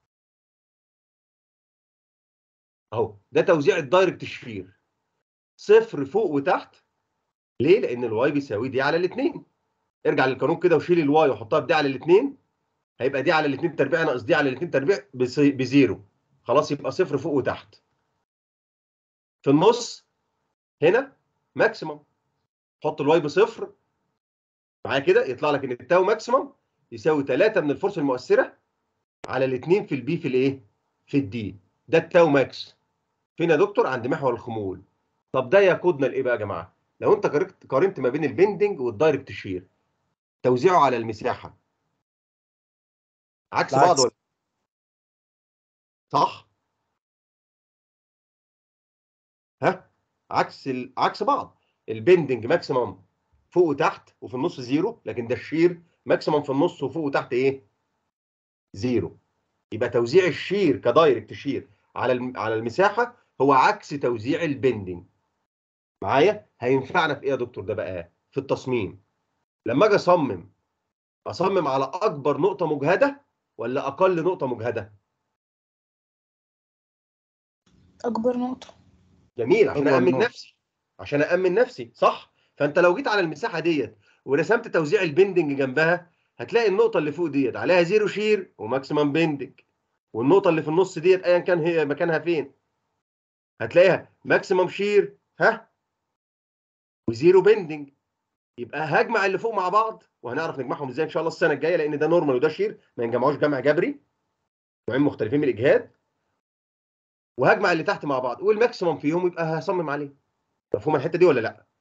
اهو ده توزيع الدايركت شير صفر فوق وتحت ليه؟ لان الواي بيساوي دي على الاثنين ارجع للقانون كده وشيل الواي وحطها بدي على الاثنين هيبقى دي على الاثنين تربيع ناقص دي على الاثنين تربيع بس- بزيرو خلاص يبقى صفر فوق وتحت في النص هنا ماكسيمم حط الواي بصفر معايا كده يطلع لك ان التاو ماكسيمم يساوي 3 من الفرصه المؤثره على الاثنين في البي في الايه؟ في الدي ده التاو ماكس فين يا دكتور؟ عند محور الخمول طب ده يقودنا لايه بقى يا جماعه؟ لو انت قارنت قارنت ما بين البندنج والدايركت شير توزيعه على المساحه عكس العكس. بعض ولا صح؟ ها؟ عكس ال... عكس بعض البندنج ماكسيمم فوق وتحت وفي النص زيرو لكن ده الشير ماكسيمم في النص وفوق وتحت ايه؟ زيرو يبقى توزيع الشير كدايركت شير على الم... على المساحه هو عكس توزيع البندنج معايا هينفعنا في ايه يا دكتور ده بقى في التصميم لما اجي اصمم اصمم على اكبر نقطه مجهده ولا اقل نقطه مجهده أكبر نقطة جميل عشان أكبر أأمن نقطة. نفسي عشان أأمن نفسي صح فأنت لو جيت على المساحة ديت ورسمت توزيع البندنج جنبها هتلاقي النقطة اللي فوق ديت عليها زيرو شير وماكسيمم بندنج والنقطة اللي في النص ديت أيا كان هي مكانها فين هتلاقيها ماكسيمم شير ها وزيرو بندنج يبقى هجمع اللي فوق مع بعض وهنعرف نجمعهم ازاي ان شاء الله السنه الجايه لان ده نورمال وده شير ما ينجمعوش جمع جبري نوعين مختلفين من الاجهاد وهجمع اللي تحت مع بعض والماكسيمم فيهم يبقى هصمم عليه مفهوم الحته دي ولا لا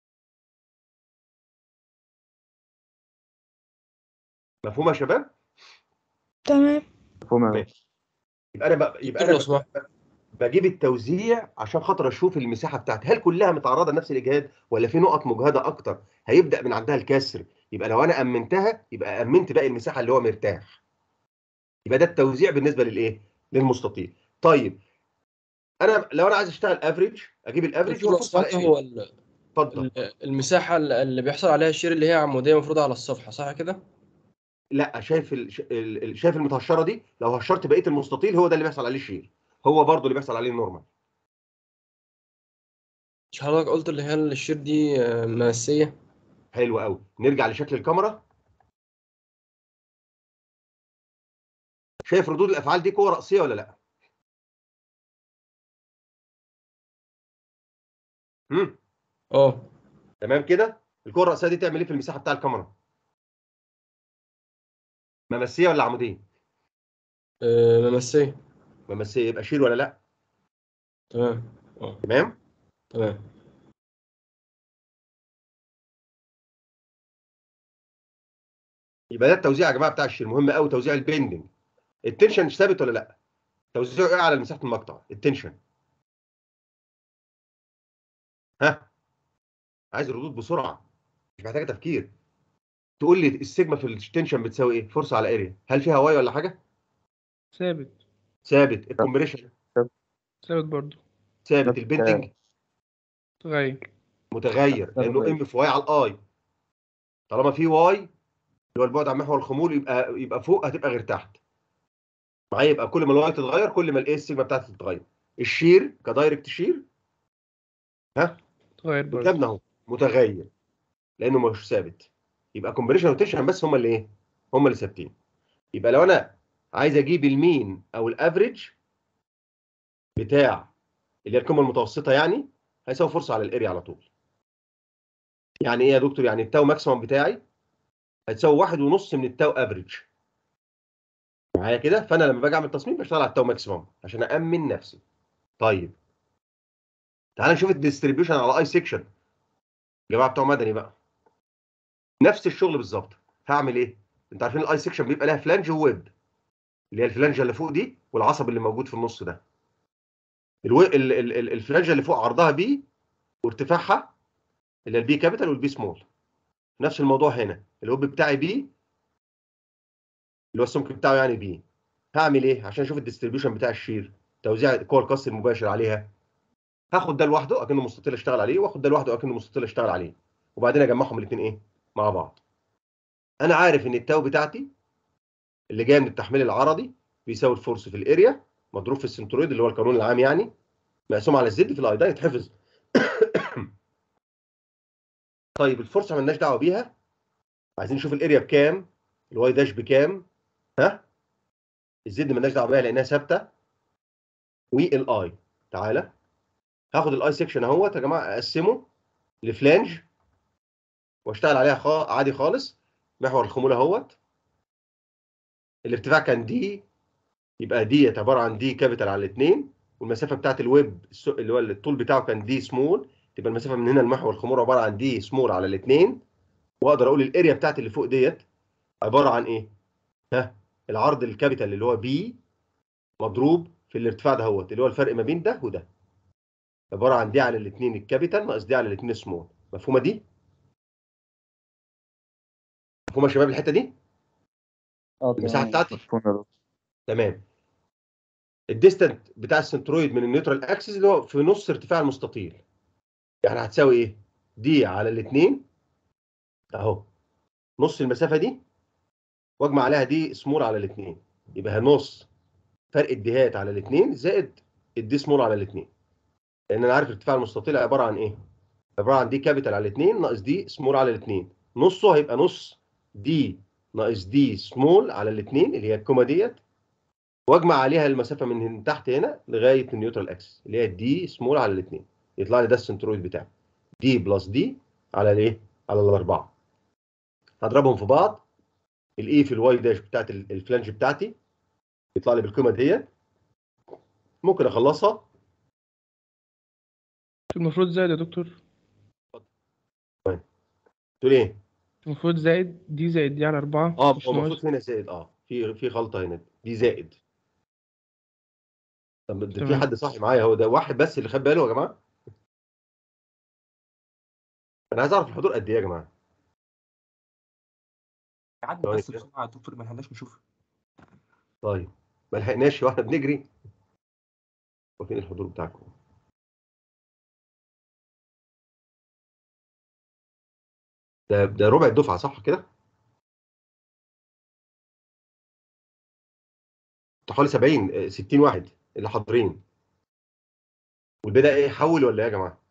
مفهوم يا شباب تمام مفهوم يا ماشي. يبقى انا بقى يبقى دكتور انا لو سمحت. بجيب التوزيع عشان خاطر اشوف المساحه بتاعتي هل كلها متعرضه لنفس الاجهاد ولا في نقط مجهده اكتر هيبدا من عندها الكسر يبقى لو انا امنتها يبقى امنت باقي المساحه اللي هو مرتاح يبقى ده التوزيع بالنسبه للايه للمستطيل طيب انا لو انا عايز اشتغل افريج اجيب الافريج دكتور وافصل على أسمعت إيه؟ هو ال- اتفضل ال- المساحة اللي بيحصل عليها الشير اللي هي عمودية مفروضة على الصفحة صح كده؟ لا شايف ال... ش- ال... ال- شايف المتهشره دي لو هشرت بقيه المستطيل هو ده اللي بيحصل عليه الشير هو برضه اللي بيحصل عليه النورمال مش حضرتك قلت اللي هي الشير دي آه، ماسية حلو قوي نرجع لشكل الكاميرا شايف ردود الافعال دي قوه راسيه ولا لا امم اه تمام كده القوه الراسيه دي تعمل ايه في المساحه بتاع الكاميرا ممسيه ولا عموديه آه، ممسية ممسيه يبقى شير ولا لا تمام اه تمام تمام يبقى ده التوزيع يا جماعه بتاع الشير مهم قوي توزيع البيندنج التنشن ثابت ولا لا توزيعه ايه على مساحه المقطع التنشن ها عايز ردود بسرعه مش محتاجه تفكير تقول لي السيجما في التنشن بتساوي ايه فرصه على اريا هل فيها واي ولا حاجه ثابت ثابت الكومبريشن ثابت برضو ثابت نفس البيندنج تغير متغير لانه ام في واي على الاي طالما في واي اللي هو البعد عن محور الخمول يبقى يبقى فوق هتبقى غير تحت معايا يبقى كل ما الواي تتغير كل ما الايه السيجما بتاعتي تتغير الشير كدايركت شير تغير برضو كتابنا اهو متغير لانه مش ثابت يبقى كومبريشن وتنشن بس هم اللي ايه هم اللي ثابتين يبقى لو انا عايز اجيب المين او الافريج بتاع اللي هي القيمه المتوسطه يعني هيساوي فرصه على الاريا على طول يعني ايه يا دكتور يعني التاو ماكسيمم بتاعي هتساوي واحد ونص من التاو افريج معايا كده فانا لما باجي اعمل تصميم بشتغل على التاو ماكسيمم عشان امن نفسي طيب تعال نشوف الديستريبيوشن على اي سيكشن جماعه بتوع مدني بقى نفس الشغل بالظبط هعمل ايه انتوا عارفين الاي سيكشن بيبقى لها فلانج وويب اللي هي الفلانجه اللي فوق دي والعصب اللي موجود في النص ده الو... ال... ال... ال- الفلانجه اللي فوق عرضها بي وارتفاعها اللي هي البي كابيتال والبي سمول نفس الموضوع هنا الويب بتاعي بي اللي هو السمك بتاعه يعني بي هعمل ايه عشان اشوف الديستريبيوشن بتاع الشير توزيع قوى القص المباشر عليها هاخد ده لوحده اكنه مستطيل اشتغل عليه واخد ده لوحده اكنه مستطيل اشتغل عليه وبعدين اجمعهم الاثنين ايه مع بعض انا عارف ان التاو بتاعتي اللي جايه من التحميل العرضي بيساوي الفورس في الاريا مضروب في السنترويد اللي هو القانون العام يعني مقسوم على الزد في الايدان يتحفظ طيب الفورس مالناش دعوه بيها عايزين نشوف الاريا بكام الواي داش بكام ها الزد مالناش دعوه بيها لانها ثابته والاي تعالى هاخد الاي سيكشن اهوت يا جماعه اقسمه لفلانج واشتغل عليها خا... عادي خالص محور الخمول اهوت الارتفاع كان دي يبقى دي عباره عن دي كابيتال على الاثنين والمسافه بتاعت الويب الس- اللي هو الطول بتاعه كان دي سمول تبقى المسافه من هنا لمحور الخمور عباره عن دي سمول على الاثنين واقدر اقول الاريا بتاعت اللي فوق ديت عباره عن ايه؟ ها العرض الكابيتال اللي هو بي مضروب في الارتفاع ده هوت اللي هو الفرق ما بين ده وده عباره عن دي على الاثنين الكابيتال ناقص دي على الاثنين سمول مفهومه دي؟ مفهومه يا شباب الحته دي؟ اه المساحه بتاعتي مفهوم يا دكتور تمام الديستنت بتاع السنترويد من النيوترال اكسس اللي هو في نص ارتفاع المستطيل يعني هتساوي ايه دي على الاثنين اهو نص المسافه دي واجمع عليها دي سمول على الاثنين يبقى نص فرق الديهات على الاثنين زائد الدي سمول على الاثنين لان انا عارف ارتفاع المستطيل عباره عن ايه عباره عن دي كابيتال على الاثنين ناقص دي سمول على الاثنين نصه هيبقى نص دي ناقص دي سمول على الاثنين اللي هي الكومه ديت واجمع عليها المسافه من هنا تحت هنا لغايه النيوترال اكسس اللي هي دي سمول على الاثنين يطلع لي ده السنترويد بتاعي دي بلس دي على الايه على الاربعه هضربهم في بعض الاي في الواي داش بتاعت ال- الفلانج بتاعتي يطلع لي بالقيمه ديت ممكن اخلصها المفروض زائد يا دكتور تقول ايه المفروض زائد دي زائد دي على أربعة اه مش هو ناقص المفروض هنا زائد اه في في غلطه هنا دي زائد طب ده في تمام. حد صاحي معايا هو ده واحد بس اللي خد باله يا جماعه انا عايز اعرف الحضور قد ايه يا جماعه عدى ثواني بس كده. بسرعه يا دكتور ما لحقناش نشوف طيب ما لحقناش واحنا بنجري وفين الحضور بتاعكم ده ده ربع الدفعه صح كده ده حوالي 70 آه، 60 واحد اللي حاضرين والبدايه ايه حول ولا ايه يا جماعه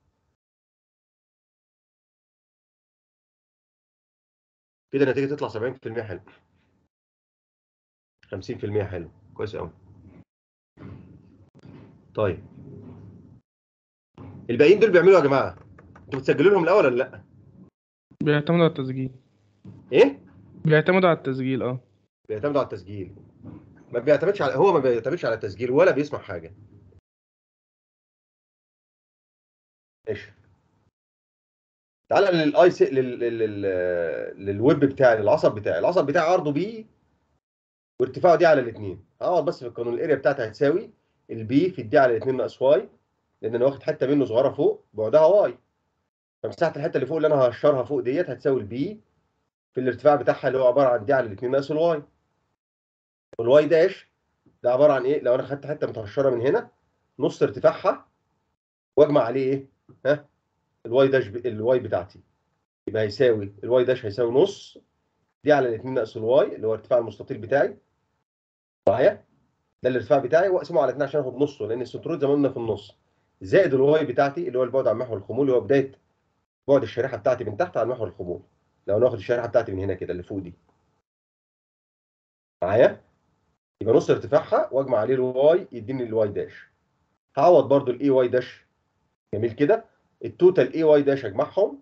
كده النتيجه تطلع 70% حلو 50% حلو كويس قوي طيب الباقيين دول بيعملوا إيه يا جماعه انتوا بتسجلوا لهم الاول ولا لا بيعتمدوا على التسجيل ايه بيعتمدوا على التسجيل اه بيعتمدوا على التسجيل ما بيعتمدش على هو ما بيعتمدش على التسجيل ولا بيسمع حاجه ماشي تعالى للاي سي لل... لل... لل... للويب بتاعي للعصب بتاعي العصب بتاعي عرضه بي وارتفاعه دي على الاثنين هقعد بس في القانون الاريا بتاعتي هتساوي البي في الدي على الاثنين ناقص واي لان انا واخد حته منه صغيره فوق بعدها واي فمساحه الحته اللي فوق اللي انا هقشرها فوق ديت هتساوي البي في الارتفاع بتاعها اللي هو عباره عن دي على الاثنين ناقص الواي والواي داش ده عباره عن ايه لو انا خدت حته متهشره من هنا نص ارتفاعها واجمع عليه ايه ها الواي داش ب... الواي بتاعتي يبقى هيساوي الواي داش هيساوي نص دي على الاثنين ناقص الواي اللي هو ارتفاع المستطيل بتاعي معايا ده الارتفاع بتاعي واقسمه على 2 عشان اخد نصه لان السنترويد زي ما قلنا في النص زائد الواي بتاعتي اللي هو البعد عن محور الخمول اللي هو بدايه بعد الشريحه بتاعتي من تحت عن محور الخمول لو انا واخد الشريحه بتاعتي من هنا كده اللي فوق دي معايا يبقى نص ارتفاعها واجمع عليه الواي يديني الواي داش هعوض برضو الاي واي داش جميل كده التوتال اي واي داش اجمعهم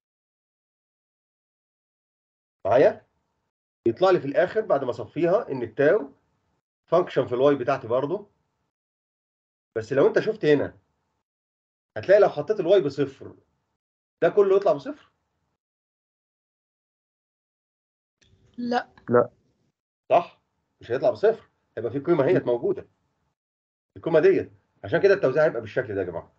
معايا يطلع لي في الاخر بعد ما اصفيها ان التاو فانكشن في الواي بتاعتي برضو بس لو انت شفت هنا هتلاقي لو حطيت الواي بصفر ده كله يطلع بصفر لا صح مش هيطلع بصفر هيبقى في قيمه هي موجوده القيمه ديت عشان كده التوزيع هيبقى بالشكل ده يا جماعه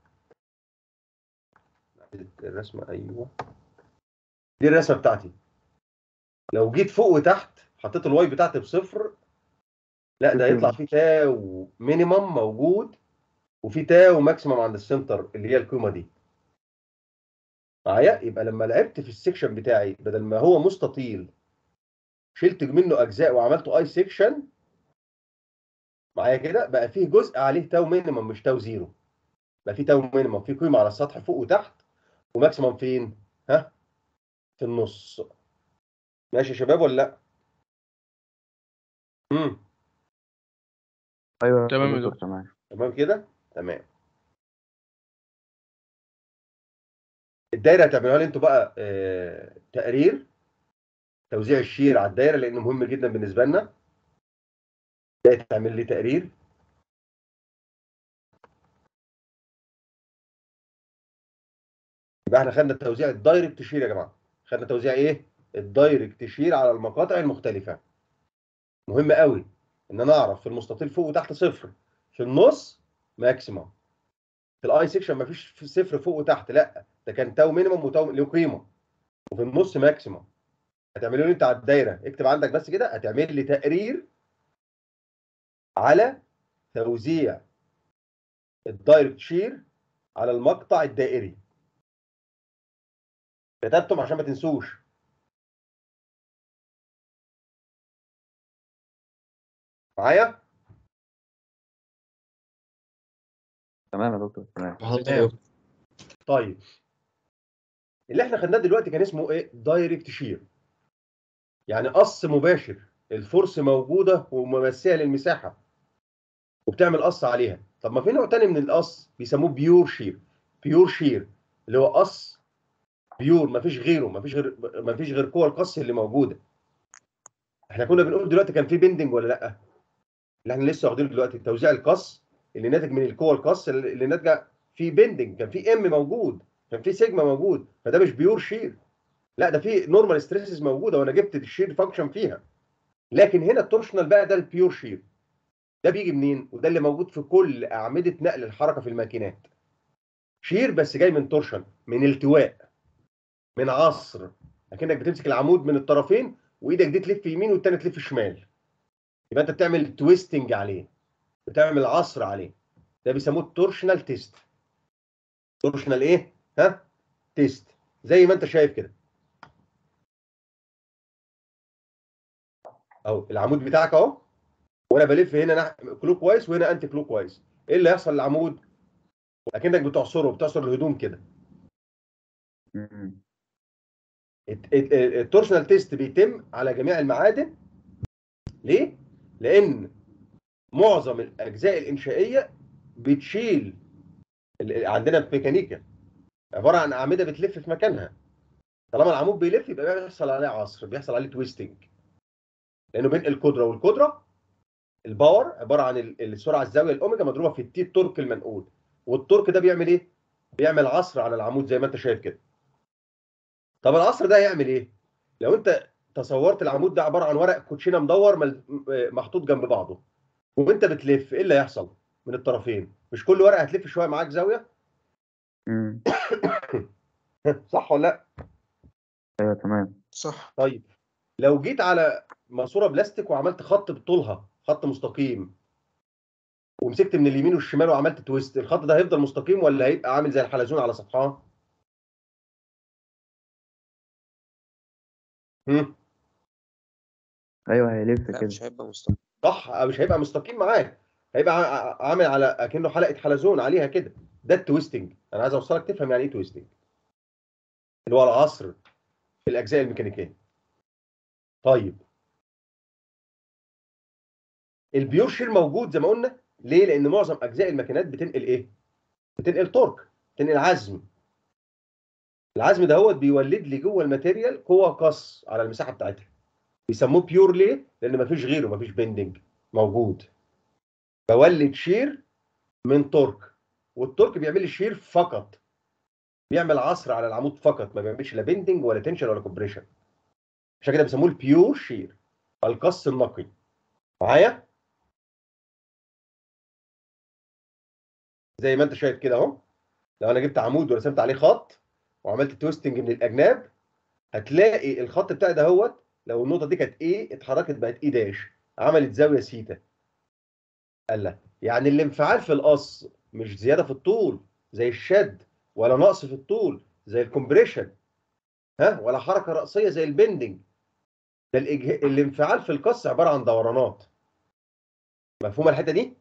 الرسمه ايوه دي الرسمه بتاعتي لو جيت فوق وتحت حطيت الواي بتاعتي بصفر لا ده هيطلع فيه تاو مينيمم موجود وفي تاو ماكسيمم عند السنتر اللي هي القيمه دي معايا يبقى لما لعبت في السكشن بتاعي بدل ما هو مستطيل شلت منه اجزاء وعملته اي سيكشن معايا كده بقى فيه جزء عليه تاو مينيمم مش تاو زيرو بقى فيه تاو مينيمم في قيمه على السطح فوق وتحت وماكسيمم فين ها في النص ماشي يا شباب ولا لا امم ايوه تمام يا دكتور دكتور. تمام تمام كده تمام الدايره هتعملوها لي انتوا بقى آه تقرير توزيع الشير على الدايره لانه مهم جدا بالنسبه لنا ده تعمل لي تقرير يبقى احنا خدنا توزيع الدايركت شير يا جماعه خدنا توزيع ايه الدايركت شير على المقاطع المختلفه مهم قوي ان انا اعرف في المستطيل فوق وتحت صفر في النص ماكسيمم في الاي سيكشن مفيش في صفر فوق وتحت لا ده كان تاو مينيمم وتاو له قيمه وفي النص ماكسيمم هتعملوا لي انت على الدايره اكتب عندك بس كده هتعمل لي تقرير على توزيع الدايركت شير على المقطع الدائري كتبتم عشان ما تنسوش معايا تمام يا دكتور تمام حاضر يا دكتور. طيب اللي احنا خدناه دلوقتي كان اسمه ايه دايركت شير يعني قص مباشر الفرص موجوده وممثله للمساحه وبتعمل قص عليها طب ما في نوع تاني من القص بيسموه بيور شير بيور شير اللي هو قص بيور مفيش غيره مفيش غير مفيش غير قوى القص اللي موجوده احنا كنا بنقول دلوقتي كان في بيندنج ولا لا اللي احنا لسه واخدينه دلوقتي توزيع القص اللي ناتج من القوى القص اللي اللي ناتجه في بيندنج كان في ام موجود كان في سيجما موجود فده مش بيور شير لا ده في نورمال ستريسز موجوده وانا جبت الشير فانكشن فيها لكن هنا التورشنال بقى ده البيور شير ده بيجي منين وده اللي موجود في كل اعمده نقل الحركه في الماكينات شير بس جاي من تورشن من التواء من عصر اكنك بتمسك العمود من الطرفين وايدك دي تلف يمين والتانيه تلف شمال يبقى انت بتعمل تويستنج عليه بتعمل عصر عليه ده بيسموه التورشنال تيست تورشنال ايه ها تيست زي ما انت شايف كده اهو العمود بتاعك اهو وانا بلف هنا نح... كلوك وايز وهنا انتي كلوك وايز ايه اللي هيحصل للعمود اكنك بتعصره بتعصر الهدوم كده مم. الت- الت- التورشنال تيست بيتم على جميع المعادن ليه؟ لأن معظم الأجزاء الإنشائية بتشيل ال- ال- عندنا في ميكانيكا عبارة عن أعمدة بتلف في مكانها طالما العمود بيلف يبقى بيحصل عليه عصر بيحصل عليه تويستنج لأنه بين القدرة والقدرة الباور عبارة عن ال- السرعة الزاوية الأوميجا مضروبة في التي التورك المنقول والتورك ده بيعمل إيه؟ بيعمل عصر على العمود زي ما أنت شايف كده طب العصر ده هيعمل ايه؟ لو انت تصورت العمود ده عباره عن ورق كوتشينه مدور مل- م- محطوط جنب بعضه وانت بتلف ايه اللي هيحصل من الطرفين؟ مش كل ورقه هتلف شويه معاك زاويه؟ مم. صح ولا لا؟ ايوه تمام صح طيب لو جيت على ماسوره بلاستيك وعملت خط بطولها خط مستقيم ومسكت من اليمين والشمال وعملت تويست الخط ده هيفضل مستقيم ولا هيبقى عامل زي الحلزون على سطحها؟ هم؟ ايوه هيلف لا كده مش هيبقى مستقيم صح مش هيبقى مستقيم معاك هيبقى ع- عامل على اكنه حلقه حلزون عليها كده ده التويستنج انا عايز اوصلك تفهم يعني ايه تويستنج اللي هو العصر في الاجزاء الميكانيكيه طيب البيور شير موجود زي ما قلنا ليه لان معظم اجزاء الماكينات بتنقل ايه بتنقل تورك بتنقل عزم العزم ده هو بيولد لي جوه الماتيريال قوه قص على المساحه بتاعتها بيسموه بيور ليه لان مفيش غيره مفيش بيندنج موجود بولد شير من تورك والتورك بيعمل لي شير فقط بيعمل عصر على العمود فقط ما بيعملش لا بيندنج ولا تنشن ولا كومبريشن عشان كده بيسموه البيور شير القص النقي معايا زي ما انت شايف كده اهو لو انا جبت عمود ورسمت عليه خط وعملت تويستنج من الاجناب هتلاقي الخط بتاعي ده هو لو النقطه دي كانت ايه اتحركت بقت ايه داش عملت زاويه سيتا قال لا يعني الانفعال في القص مش زياده في الطول زي الشد ولا نقص في الطول زي الكومبريشن ها ولا حركه راسيه زي البندنج ده الإجه... الانفعال في القص عباره عن دورانات مفهومه الحته دي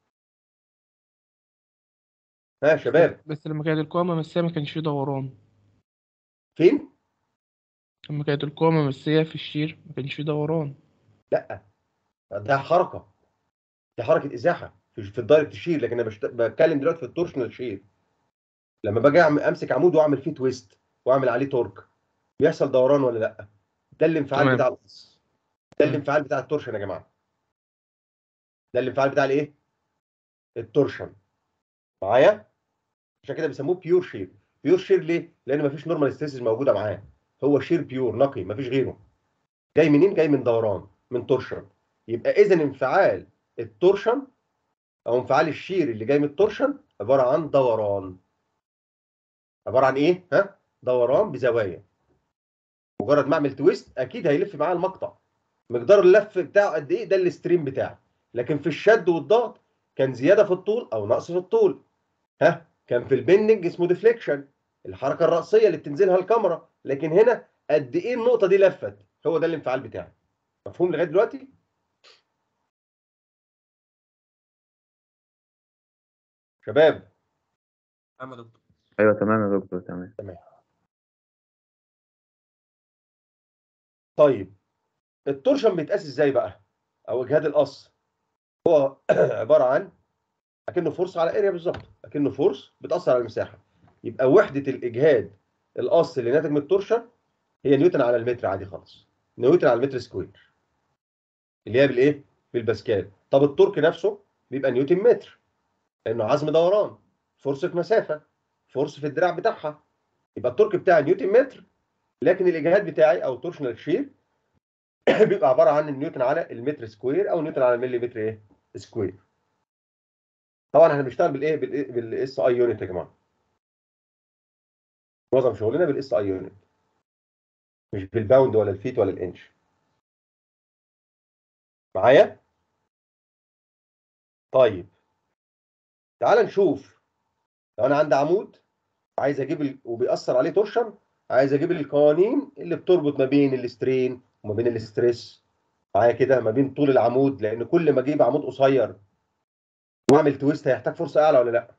ها يا شباب بس لما كانت القوة ممسية ما كانش فيه دوران فين لما كانت القوة ممسية في الشير ما كانش فيه دوران لا ده حركه دي حركه ازاحه في في الدايركت شير لكن انا بشت... بتكلم دلوقتي في التورشنال شير لما باجي أعمل- امسك عمود واعمل فيه تويست واعمل عليه تورك بيحصل دوران ولا لا ده الانفعال تمام. بتاع القص ده الانفعال بتاع التورشن يا جماعه ده الانفعال بتاع الايه التورشن معايا عشان كده بيسموه بيور شير بيور شير ليه لان مفيش نورمال ستريسز موجوده معاه هو شير بيور نقي مفيش غيره جاي منين جاي من دوران من تورشن يبقى اذا انفعال التورشن او انفعال الشير اللي جاي من التورشن عباره عن دوران عباره عن ايه ها دوران بزوايا مجرد ما اعمل تويست اكيد هيلف معايا المقطع مقدار اللف بتاعه قد ايه ده الستريم بتاعي لكن في الشد والضغط كان زياده في الطول او نقص في الطول ها كان في البندنج اسمه ديفليكشن الحركه الراسيه اللي بتنزلها الكاميرا لكن هنا قد ايه النقطه دي لفت هو ده الانفعال بتاعي مفهوم لغايه دلوقتي شباب تمام يا دكتور ايوه تمام يا دكتور تمام طيب التورشن بيتقاس ازاي بقى او اجهاد القص هو عباره عن اكنه فورس على اريا بالظبط اكنه فورس بتاثر على المساحه يبقى وحده الاجهاد القص اللي ناتج من التورشن هي نيوتن على المتر عادي خالص نيوتن على المتر سكوير اللي هي بالايه بالباسكال طب التورك نفسه بيبقى نيوتن متر لانه عزم دوران فورس في مسافه فورس في الدراع بتاعها يبقى التورك بتاعي نيوتن متر لكن الاجهاد بتاعي او التورشنال شير بيبقى عباره عن النيوتن على المتر سكوير او نيوتن على الملي متر ايه سكوير طبعا احنا بنشتغل بالايه بالايه بالاس اي يونت يا جماعه معظم شغلنا بالاس اي يونت مش بالباوند ولا الفيت ولا الانش معايا طيب تعال نشوف لو انا عندي عمود عايز اجيب ال... وبيأثر عليه تورشن عايز اجيب القوانين اللي بتربط ما بين الاسترين وما بين الاستريس معايا كده ما بين طول العمود لان كل ما اجيب عمود قصير واعمل تويست هيحتاج فرصه اعلى ولا لا؟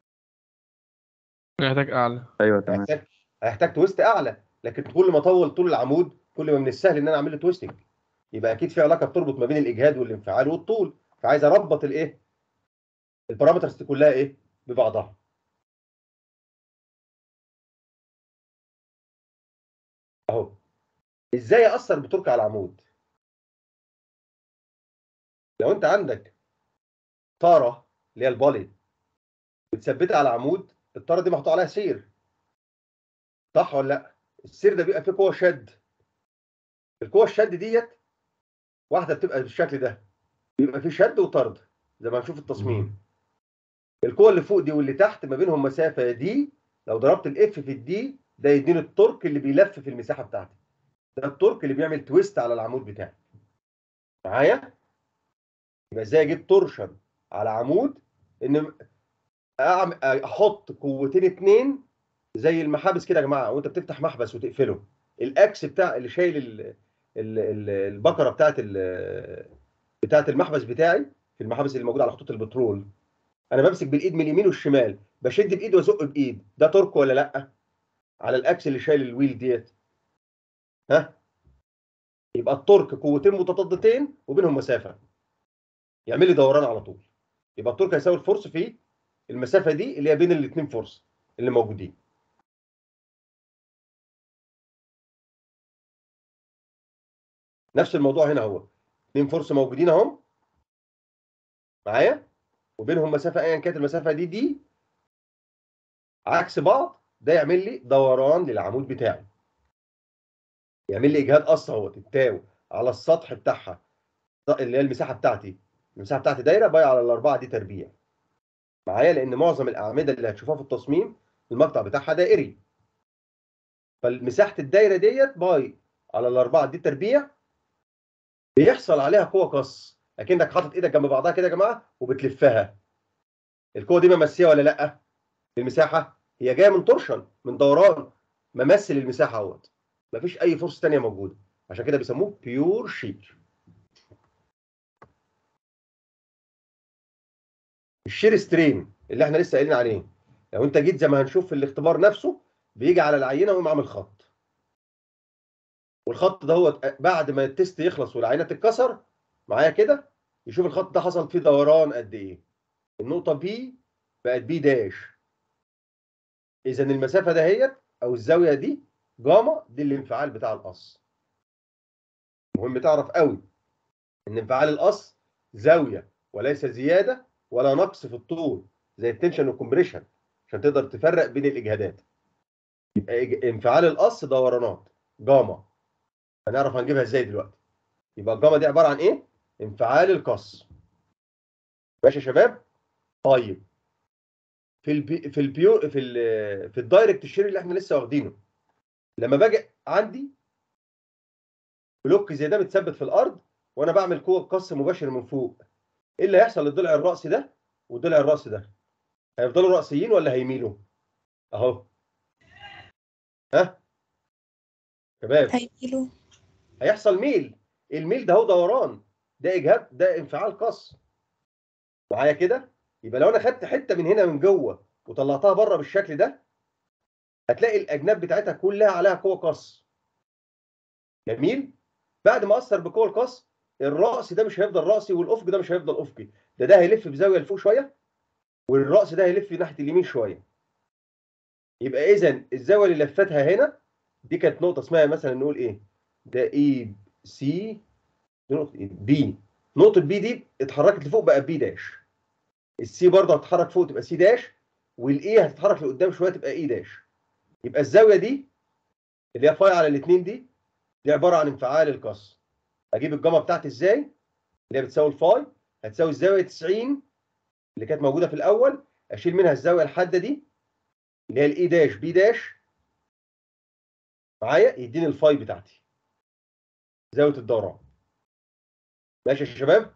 محتاج اعلى ايوه تمام هيحتاج هيحتاج تويست اعلى لكن كل ما اطول طول العمود كل ما من السهل ان انا اعمل له تويستنج يبقى اكيد في علاقه بتربط ما بين الاجهاد والانفعال والطول فعايز اربط الايه؟ البارامترز دي كلها ايه؟ ببعضها اهو ازاي اثر بترك على العمود؟ لو انت عندك طاره اللي هي البالي متثبته على عمود الطاره دي محطوط عليها سير صح ولا لا؟ السير ده بيبقى فيه قوه شد القوه الشد ديت واحده بتبقى بالشكل ده بيبقى فيه شد وطرد زي ما هنشوف التصميم القوه اللي فوق دي واللي تحت ما بينهم مسافه دي لو ضربت الاف في الدي ده يديني التورك اللي بيلف في المساحه بتاعتي ده التورك اللي بيعمل تويست على العمود بتاعي معايا يبقى ازاي اجيب تورشن على عمود ان أعم- احط قوتين اتنين زي المحابس كده يا جماعه وانت بتفتح محبس وتقفله الاكس بتاع اللي شايل ال- ال- ال- البكره بتاعت ال- بتاعت المحبس بتاعي في المحابس اللي موجوده على خطوط البترول انا بمسك بالايد من اليمين والشمال بشد بايد وازق بايد ده تورك ولا لا على الاكس اللي شايل الويل ديت ها يبقى التورك قوتين متضادتين وبينهم مسافه يعمل لي دوران على طول يبقى التورك هيساوي الفورس في المسافه دي اللي هي بين الاثنين فورس اللي موجودين نفس الموضوع هنا اهو اثنين فورس موجودين اهم معايا وبينهم مسافه ايا كانت المسافه دي دي عكس بعض ده يعمل لي دوران للعمود بتاعي يعمل لي اجهاد اصلا اهوت التاو على السطح بتاعها اللي هي المساحه بتاعتي المساحه بتاعتي دايره باي على الاربعه دي تربيع معايا لان معظم الاعمده اللي هتشوفوها في التصميم المقطع بتاعها دائري فالمساحه الدايره ديت باي على الاربعه دي تربيع بيحصل عليها قوه قص اكنك حاطط ايدك جنب بعضها كده يا جماعه وبتلفها القوه دي ممسيه ولا لا المساحه هي جايه من تورشن من دوران ممثل المساحه اهوت مفيش اي فرصه ثانيه موجوده عشان كده بيسموه بيور شير الشير سترين اللي احنا لسه قايلين عليه لو انت جيت زي ما هنشوف في الاختبار نفسه بيجي على العينه ويقوم عامل خط والخط ده هو بعد ما التست يخلص والعينه تتكسر معايا كده يشوف الخط ده حصل فيه دوران قد ايه النقطه بي بقت بي داش اذا المسافه دهيت او الزاويه دي جاما دي الانفعال بتاع القص مهم تعرف قوي ان انفعال القص زاويه وليس زياده ولا نقص في الطول زي التنشن والكمبريشن عشان تقدر تفرق بين الاجهادات يبقى إج- انفعال القص دورانات جاما هنعرف هنجيبها ازاي دلوقتي يبقى الجاما دي عباره عن ايه انفعال القص ماشي يا شباب طيب في البي في البيو في ال في الدايركت شير اللي احنا لسه واخدينه لما باجي عندي بلوك زي ده متثبت في الارض وانا بعمل قوه قص مباشر من فوق ايه اللي هيحصل للضلع الراسي ده والضلع الراسي ده هيفضلوا راسيين ولا هيميلوا اهو ها شباب هيجيله هيحصل ميل الميل ده هو دوران ده اجهاد ده انفعال قص معايا كده يبقى لو انا خدت حته من هنا من جوه وطلعتها بره بالشكل ده هتلاقي الاجناب بتاعتها كلها عليها قوه قص جميل بعد ما اثر بقوه القص الراس ده مش هيفضل راسي والافق ده مش هيفضل افقي ده ده هيلف بزاويه لفوق شويه والراس ده هيلف ناحيه اليمين شويه يبقى اذا الزاويه اللي لفتها هنا دي كانت نقطه اسمها مثلا نقول ايه ده اي سي دي نقطه ايه بي نقطه بي دي اتحركت لفوق بقى بي داش السي برضه هتتحرك فوق تبقى سي داش والاي هتتحرك لقدام شويه تبقى اي داش يبقى الزاويه دي اللي هي فاي على الاثنين دي دي عباره عن انفعال القص اجيب الجاما بتاعتي ازاي اللي هي بتساوي الفاي هتساوي الزاويه 90 اللي كانت موجوده في الاول اشيل منها الزاويه الحاده دي اللي هي الاي داش بي داش معايا يديني الفاي بتاعتي زاويه الدوران ماشي يا شباب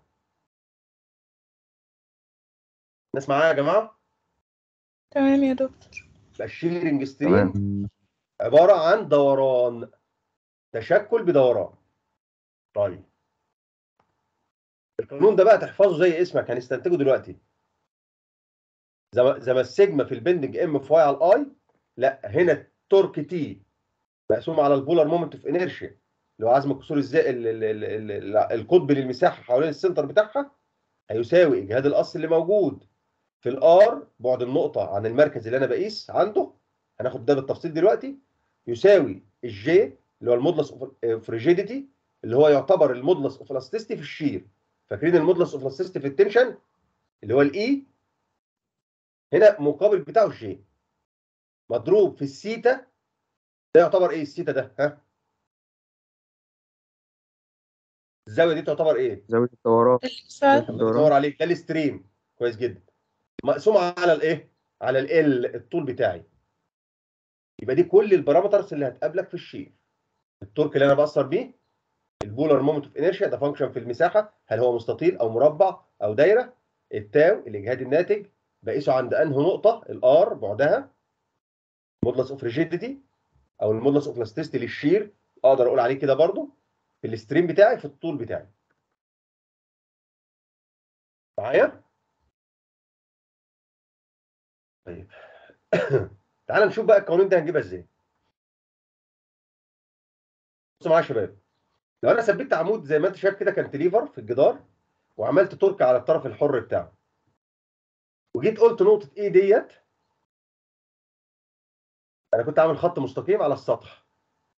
الناس معايا يا جماعه تمام يا دكتور يبقى الشيرنج ستريم تمام عباره عن دوران تشكل بدوران طيب القانون ده بقى تحفظه زي اسمك هنستنتجه دلوقتي زي ما زي ما السيجما في البندنج ام في واي على الاي لا هنا التورك تي مقسوم على البولار مومنت اوف انيرشيا اللي هو عزم الكسور الزائد ال- ال- ال- ال- ال- القطب للمساحه حوالين السنتر بتاعها هيساوي اجهاد الاصل اللي موجود في الار بعد النقطه عن المركز اللي انا بقيس عنده هناخد ده بالتفصيل دلوقتي يساوي الجي اللي هو المودلس اوف ريجيديتي اللي هو يعتبر المودلس اوف الاستيستي في الشير فاكرين المودلس اوف الاستيستي في التنشن اللي هو الاي هنا مقابل بتاعه الجي مضروب في السيتا ده يعتبر ايه السيتا ده ها الزاويه دي تعتبر ايه زاوية الدوران الارتفاع الدوران. بدور عليك ده الستريم كويس جدا مقسوم على الايه على ال الطول بتاعي يبقى دي كل البارامترز اللي هتقابلك في الشير التورك اللي انا باثر بيه البولار مومنت اوف انيرشيا ده فانكشن في المساحه هل هو مستطيل او مربع او دايره التاو الاجهاد الناتج بقيسه عند انهي نقطه الار بعدها مودلس اوف ريجيديتي او المودلس اوف لاستيستي للشير اقدر اقول عليه كده برضو في الستريم بتاعي في الطول بتاعي معايا طيب تعال نشوف بقى القوانين دي هنجيبها ازاي بصوا معايا يا شباب لو انا ثبت عمود زي ما انت شايف كده كانتليفر في الجدار وعملت ترك على الطرف الحر بتاعه وجيت قلت نقطه ايه ديت انا كنت عامل خط مستقيم على السطح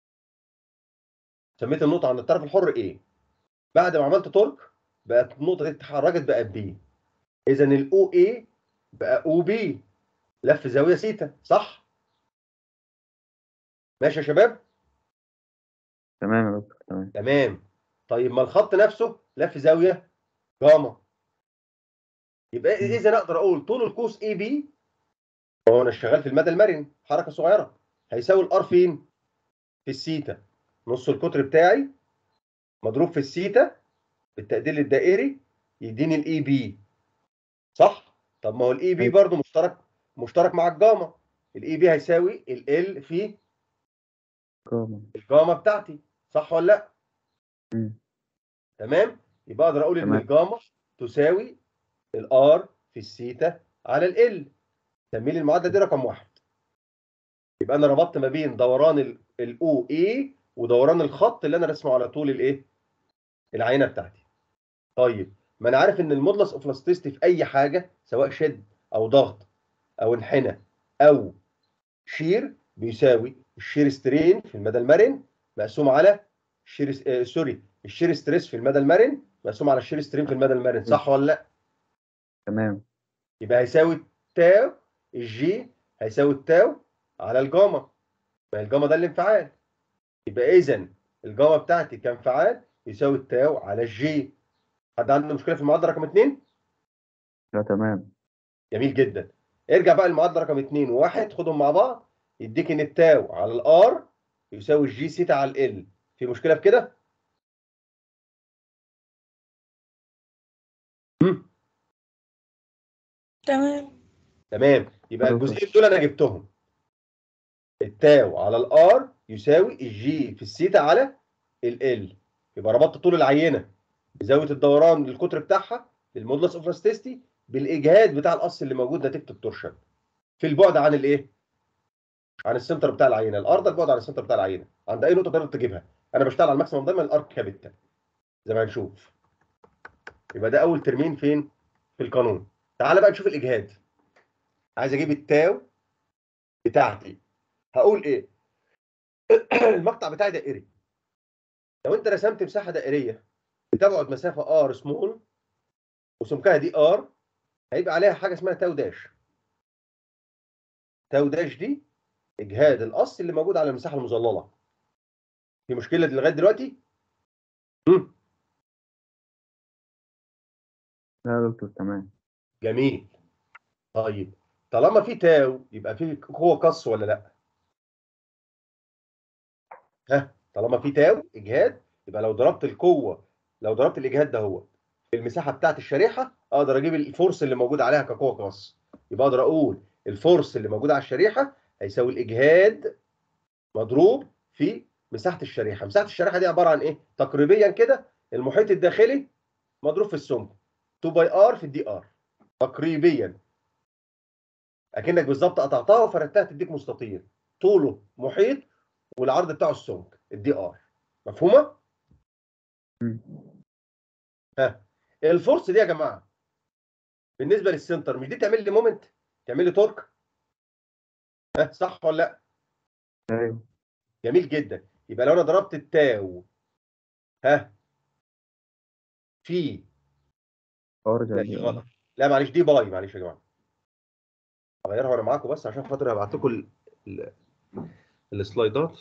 سميت النقطه عند الطرف الحر ايه بعد ما عملت ترك بقت النقطه دي اتحركت بقت بي اذا الاو اي بقى او بي لف زاويه سيتا صح ماشي يا شباب تمام يا دكتور تمام تمام طيب ما الخط نفسه لف زاويه جاما يبقى مم. اذا اقدر اقول طول القوس اي بي هو انا شغال في المدى المرن حركه صغيره هيساوي الار فين في السيتا نص القطر بتاعي مضروب في السيتا بالتقدير الدائري يديني الاي بي صح طب ما هو الاي بي أيوة. برضو مشترك مشترك مع الجاما الاي بي هيساوي ال في جاما الجاما بتاعتي صح ولا لا مم. تمام يبقى اقدر اقول ان تمام. الجاما تساوي الار في السيتا على ال سمي لي المعادله دي رقم واحد يبقى انا ربطت ما بين دوران الاو اي ودوران الخط اللي انا رسمه على طول الايه العينه بتاعتي طيب ما انا عارف ان المودلس اوف لاستيستي في اي حاجه سواء شد او ضغط او انحناء او شير بيساوي الشير سترين في المدى المرن مقسوم على الشير آه سوري الشير ستريس في المدى المرن مقسوم على الشير سترين في المدى المرن صح ولا لا تمام يبقى هيساوي تاو الجي هيساوي التاو على الجاما ما هي الجاما ده الانفعال يبقى اذا الجاما بتاعتي كانفعال يساوي التاو على الجي حد عنده مشكله في المعادله رقم اثنين لا تمام جميل جدا ارجع بقى المعادله رقم اثنين وواحد خدهم مع بعض يديك ان التاو على الار يساوي الجي سيتا على ال في مشكله في كده مم. تمام تمام يبقى حضرتك. الجزئين دول انا جبتهم التاو على الار يساوي الجي في السيتا على ال يبقى ربطت طول العينه بزاويه الدوران للقطر بتاعها للمودلس اوف لاستيستي بالاجهاد بتاع القص اللي موجود نتيجه التورشن في البعد عن الايه؟ عن السنتر بتاع العينه الارض البعد عن السنتر بتاع العينه عند اي نقطه تقدر تجيبها انا بشتغل على الماكسيمم دايما الارك كابيتال زي ما هنشوف يبقى ده اول ترمين فين؟ في القانون تعال بقى نشوف الاجهاد عايز اجيب التاو بتاعتي هقول ايه المقطع بتاعي دائري لو انت رسمت مساحه دائريه بتبعد مسافه ار سمول وسمكها دي ار هيبقى عليها حاجه اسمها تاو داش تاو داش دي اجهاد القص اللي موجود على المساحه المظلله في مشكله لغايه دلوقتي مم. لا يا دكتور تمام جميل طيب طالما في تاو يبقى في قوه قص ولا لا ها طالما في تاو اجهاد يبقى لو ضربت القوه لو ضربت الاجهاد ده هو في المساحه بتاعت الشريحه اقدر اجيب الفورس اللي موجود عليها كقوه قص يبقى اقدر اقول الفورس اللي موجود على الشريحه هيساوي الاجهاد مضروب في مساحه الشريحه مساحه الشريحه دي عباره عن ايه تقريبيا كده المحيط الداخلي مضروب في السمك 2 باي ار في الدي ار تقريبا اكنك بالظبط قطعتها وفردتها تديك مستطيل طوله محيط والعرض بتاعه السمك الدي ار مفهومه مم. ها الفورس دي يا جماعه بالنسبه للسنتر مش دي تعمل لي مومنت تعمل لي تورك ها صح ولا لا ايوه جميل جدا يبقى لو انا ضربت التاو ها في ارجع لا دي دي غلط لا معلش دي باي معلش يا جماعه هغيرها وانا معاكم بس عشان خاطر هبعت لكم ال- ال- السلايدات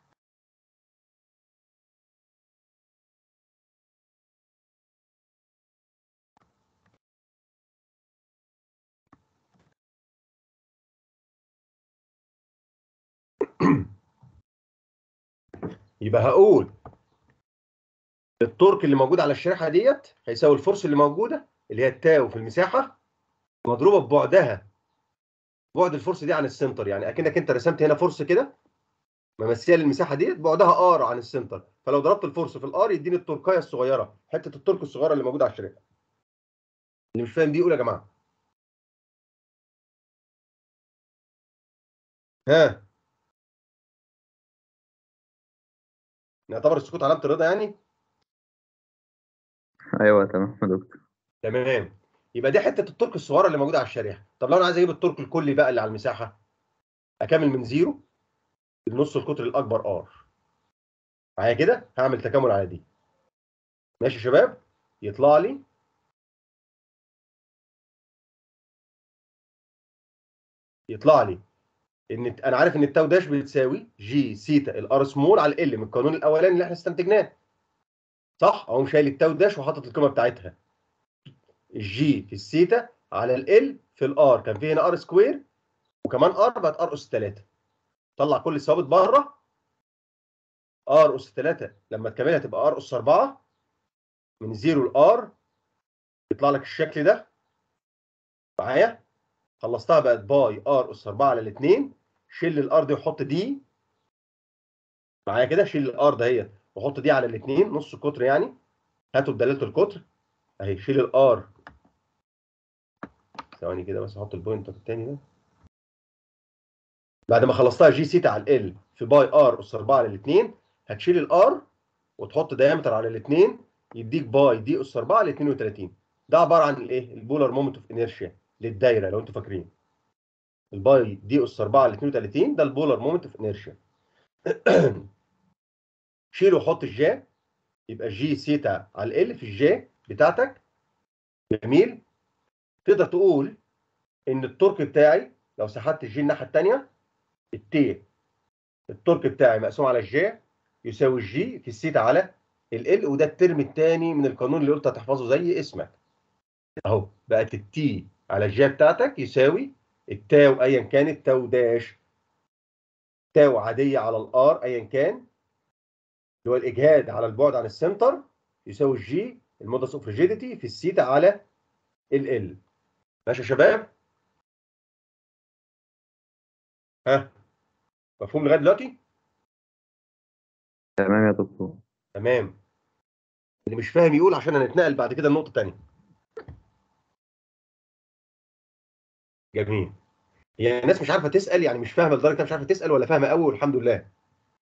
يبقى هقول التورك اللي موجود على الشريحه ديت هيساوي الفورس اللي موجوده اللي هي التاو في المساحه مضروبه ببعدها بعد الفورس دي عن السنتر يعني اكنك انت رسمت هنا فورس كده ممثله للمساحه ديت بعدها ار عن السنتر فلو ضربت الفورس في الار يديني التوركايه الصغيره حته التورك الصغيره اللي موجوده على الشريحه اللي مش فاهم دي يقول يا جماعه ها نعتبر السكوت علامه الرضا يعني ايوه تمام يا دكتور تمام يبقى دي حته التورك الصغيره اللي موجوده على الشريحه طب لو انا عايز اجيب التورك الكلي بقى اللي على المساحه اكمل من زيرو لنص القطر الاكبر ار معايا كده هعمل تكامل على دي ماشي يا شباب يطلع لي يطلع لي ان انا عارف ان التاو داش بتساوي جي سيتا الار سمول على ال من القانون الاولاني اللي احنا استنتجناه صح اقوم شايل التاو داش وحاطط القيمه بتاعتها الجي في السيتا على ال في الار كان في هنا ار سكوير وكمان ار بقت ار اس 3 طلع كل الثوابت بره ار اس 3 لما تكملها تبقى ار اس 4 من 0 لار يطلع لك الشكل ده معايا خلصتها بقت باي ار اس 4 على الاثنين شيل الار دي وحط دي معايا كده شيل الار دهيت وحط دي على الاثنين نص القطر يعني هاتوا بدلاله القطر اهي شيل الار ثواني كده بس احط البوينتر الثاني ده بعد ما خلصتها جي سيتا على ال في باي ار اس 4 على الاثنين هتشيل الار وتحط دايمتر على الاثنين يديك باي دي اس 4 على 32 ده عباره عن الايه البولار مومنت اوف انيرشيا للدايره لو انتوا فاكرين الباي دي اس 4 على 32 ده البولار مومنت اوف انيرشيا شيل وحط الجي يبقى جي سيتا على ال في الجي بتاعتك جميل تقدر تقول ان التورك بتاعي لو سحبت الجي الناحيه الثانيه التي التورك بتاعي مقسوم على الجي يساوي الجي في السيتا على ال وده الترم الثاني من القانون اللي قلت هتحفظه زي اسمك اهو بقت التي على الجي بتاعتك يساوي التاو ايا كان التاو داش تاو عاديه على الار ايا كان اللي هو الاجهاد على البعد عن السنتر يساوي الجي المودس اوف ريجيديتي في السيتا على ال ال ماشي يا شباب ها مفهوم لغايه دلوقتي تمام يا دكتور تمام اللي مش فاهم يقول عشان هنتنقل بعد كده لنقطه ثانيه جميل هي الناس مش عارفه تسال يعني مش فاهمه لدرجه إنها مش عارفه تسال ولا فاهمه قوي والحمد لله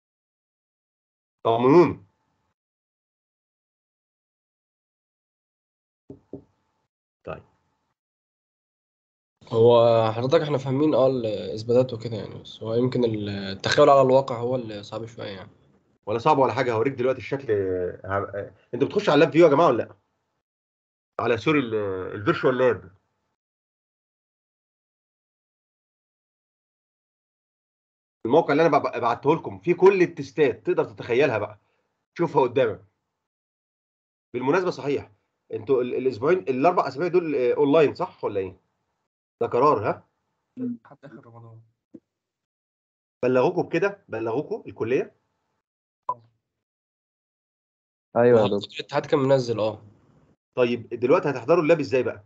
طمنوني طيب هو حضرتك احنا فاهمين اه الاثباتات وكده يعني بس هو يمكن التخيل على الواقع هو اللي صعب شويه يعني ولا صعب ولا حاجه هوريك دلوقتي الشكل ه- انت بتخش على اللاب فيو يا جماعه ولا لا على سوري الفيرشوال لاب الموقع اللي انا بب- بعته لكم فيه كل التستات تقدر تتخيلها بقى شوفها قدامك بالمناسبه صحيح انتوا ال- الاسبوعين الاربع اسابيع دول آه، اونلاين صح ولا ايه؟ ده قرار ها؟ حتى اخر رمضان بلغوكوا بكده؟ بلغوكوا الكليه؟ ايوه يا دكتور الاتحاد كان منزل اه طيب دلوقتي هتحضروا اللاب ازاي بقى؟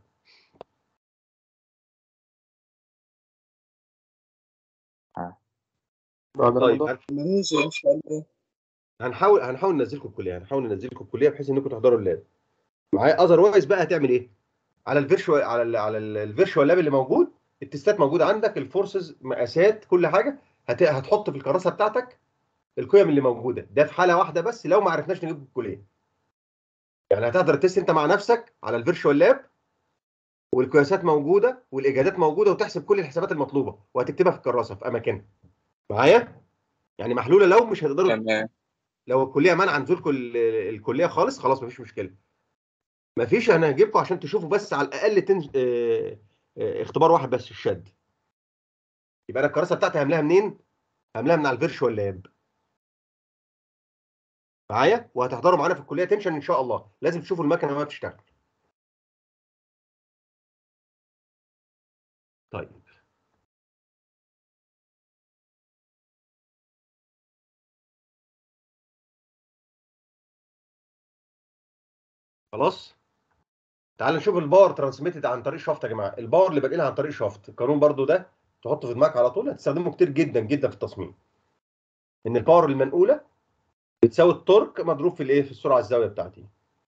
بعد طيب رمضان هن- ننزل ان شاء الله هنحاول هنحاول ننزلكم الكليه هنحاول ننزلكم الكليه بحيث انكم تحضروا اللاب معايا اذروايز بقى هتعمل ايه؟ على الفيرشوال على ال على الفيرشوال لاب اللي موجود التستات موجوده عندك الفورسز مقاسات كل حاجه هت... هتحط في الكراسه بتاعتك القيم اللي موجوده ده في حاله واحده بس لو ما عرفناش نجيب الكليه يعني هتقدر تست انت مع نفسك على الفيرشوال لاب والقياسات موجوده والاجابات موجوده وتحسب كل الحسابات المطلوبه وهتكتبها في الكراسه في اماكنها معايا يعني محلوله لو مش هتقدروا تمام لو الكليه منع نزولكم ال- الكليه خالص خلاص مفيش مشكله مفيش انا هجيبكم عشان تشوفوا بس على الاقل تنز... اه... اه... اختبار واحد بس الشد يبقى انا الكراسه بتاعتي هملاها منين هملاها من على الفيرشوال لاب معايا وهتحضروا معانا في الكليه تنشن ان شاء الله لازم تشوفوا المكنه وهي بتشتغل طيب خلاص تعال نشوف الباور ترانسميتد عن طريق شافت يا جماعه الباور اللي بنقلها عن طريق شافت القانون برضو ده تحطه في دماغك على طول هتستخدمه كتير جدا جدا في التصميم ان الباور المنقوله بتساوي التورك مضروب في الايه في السرعه الزاويه بتاعتي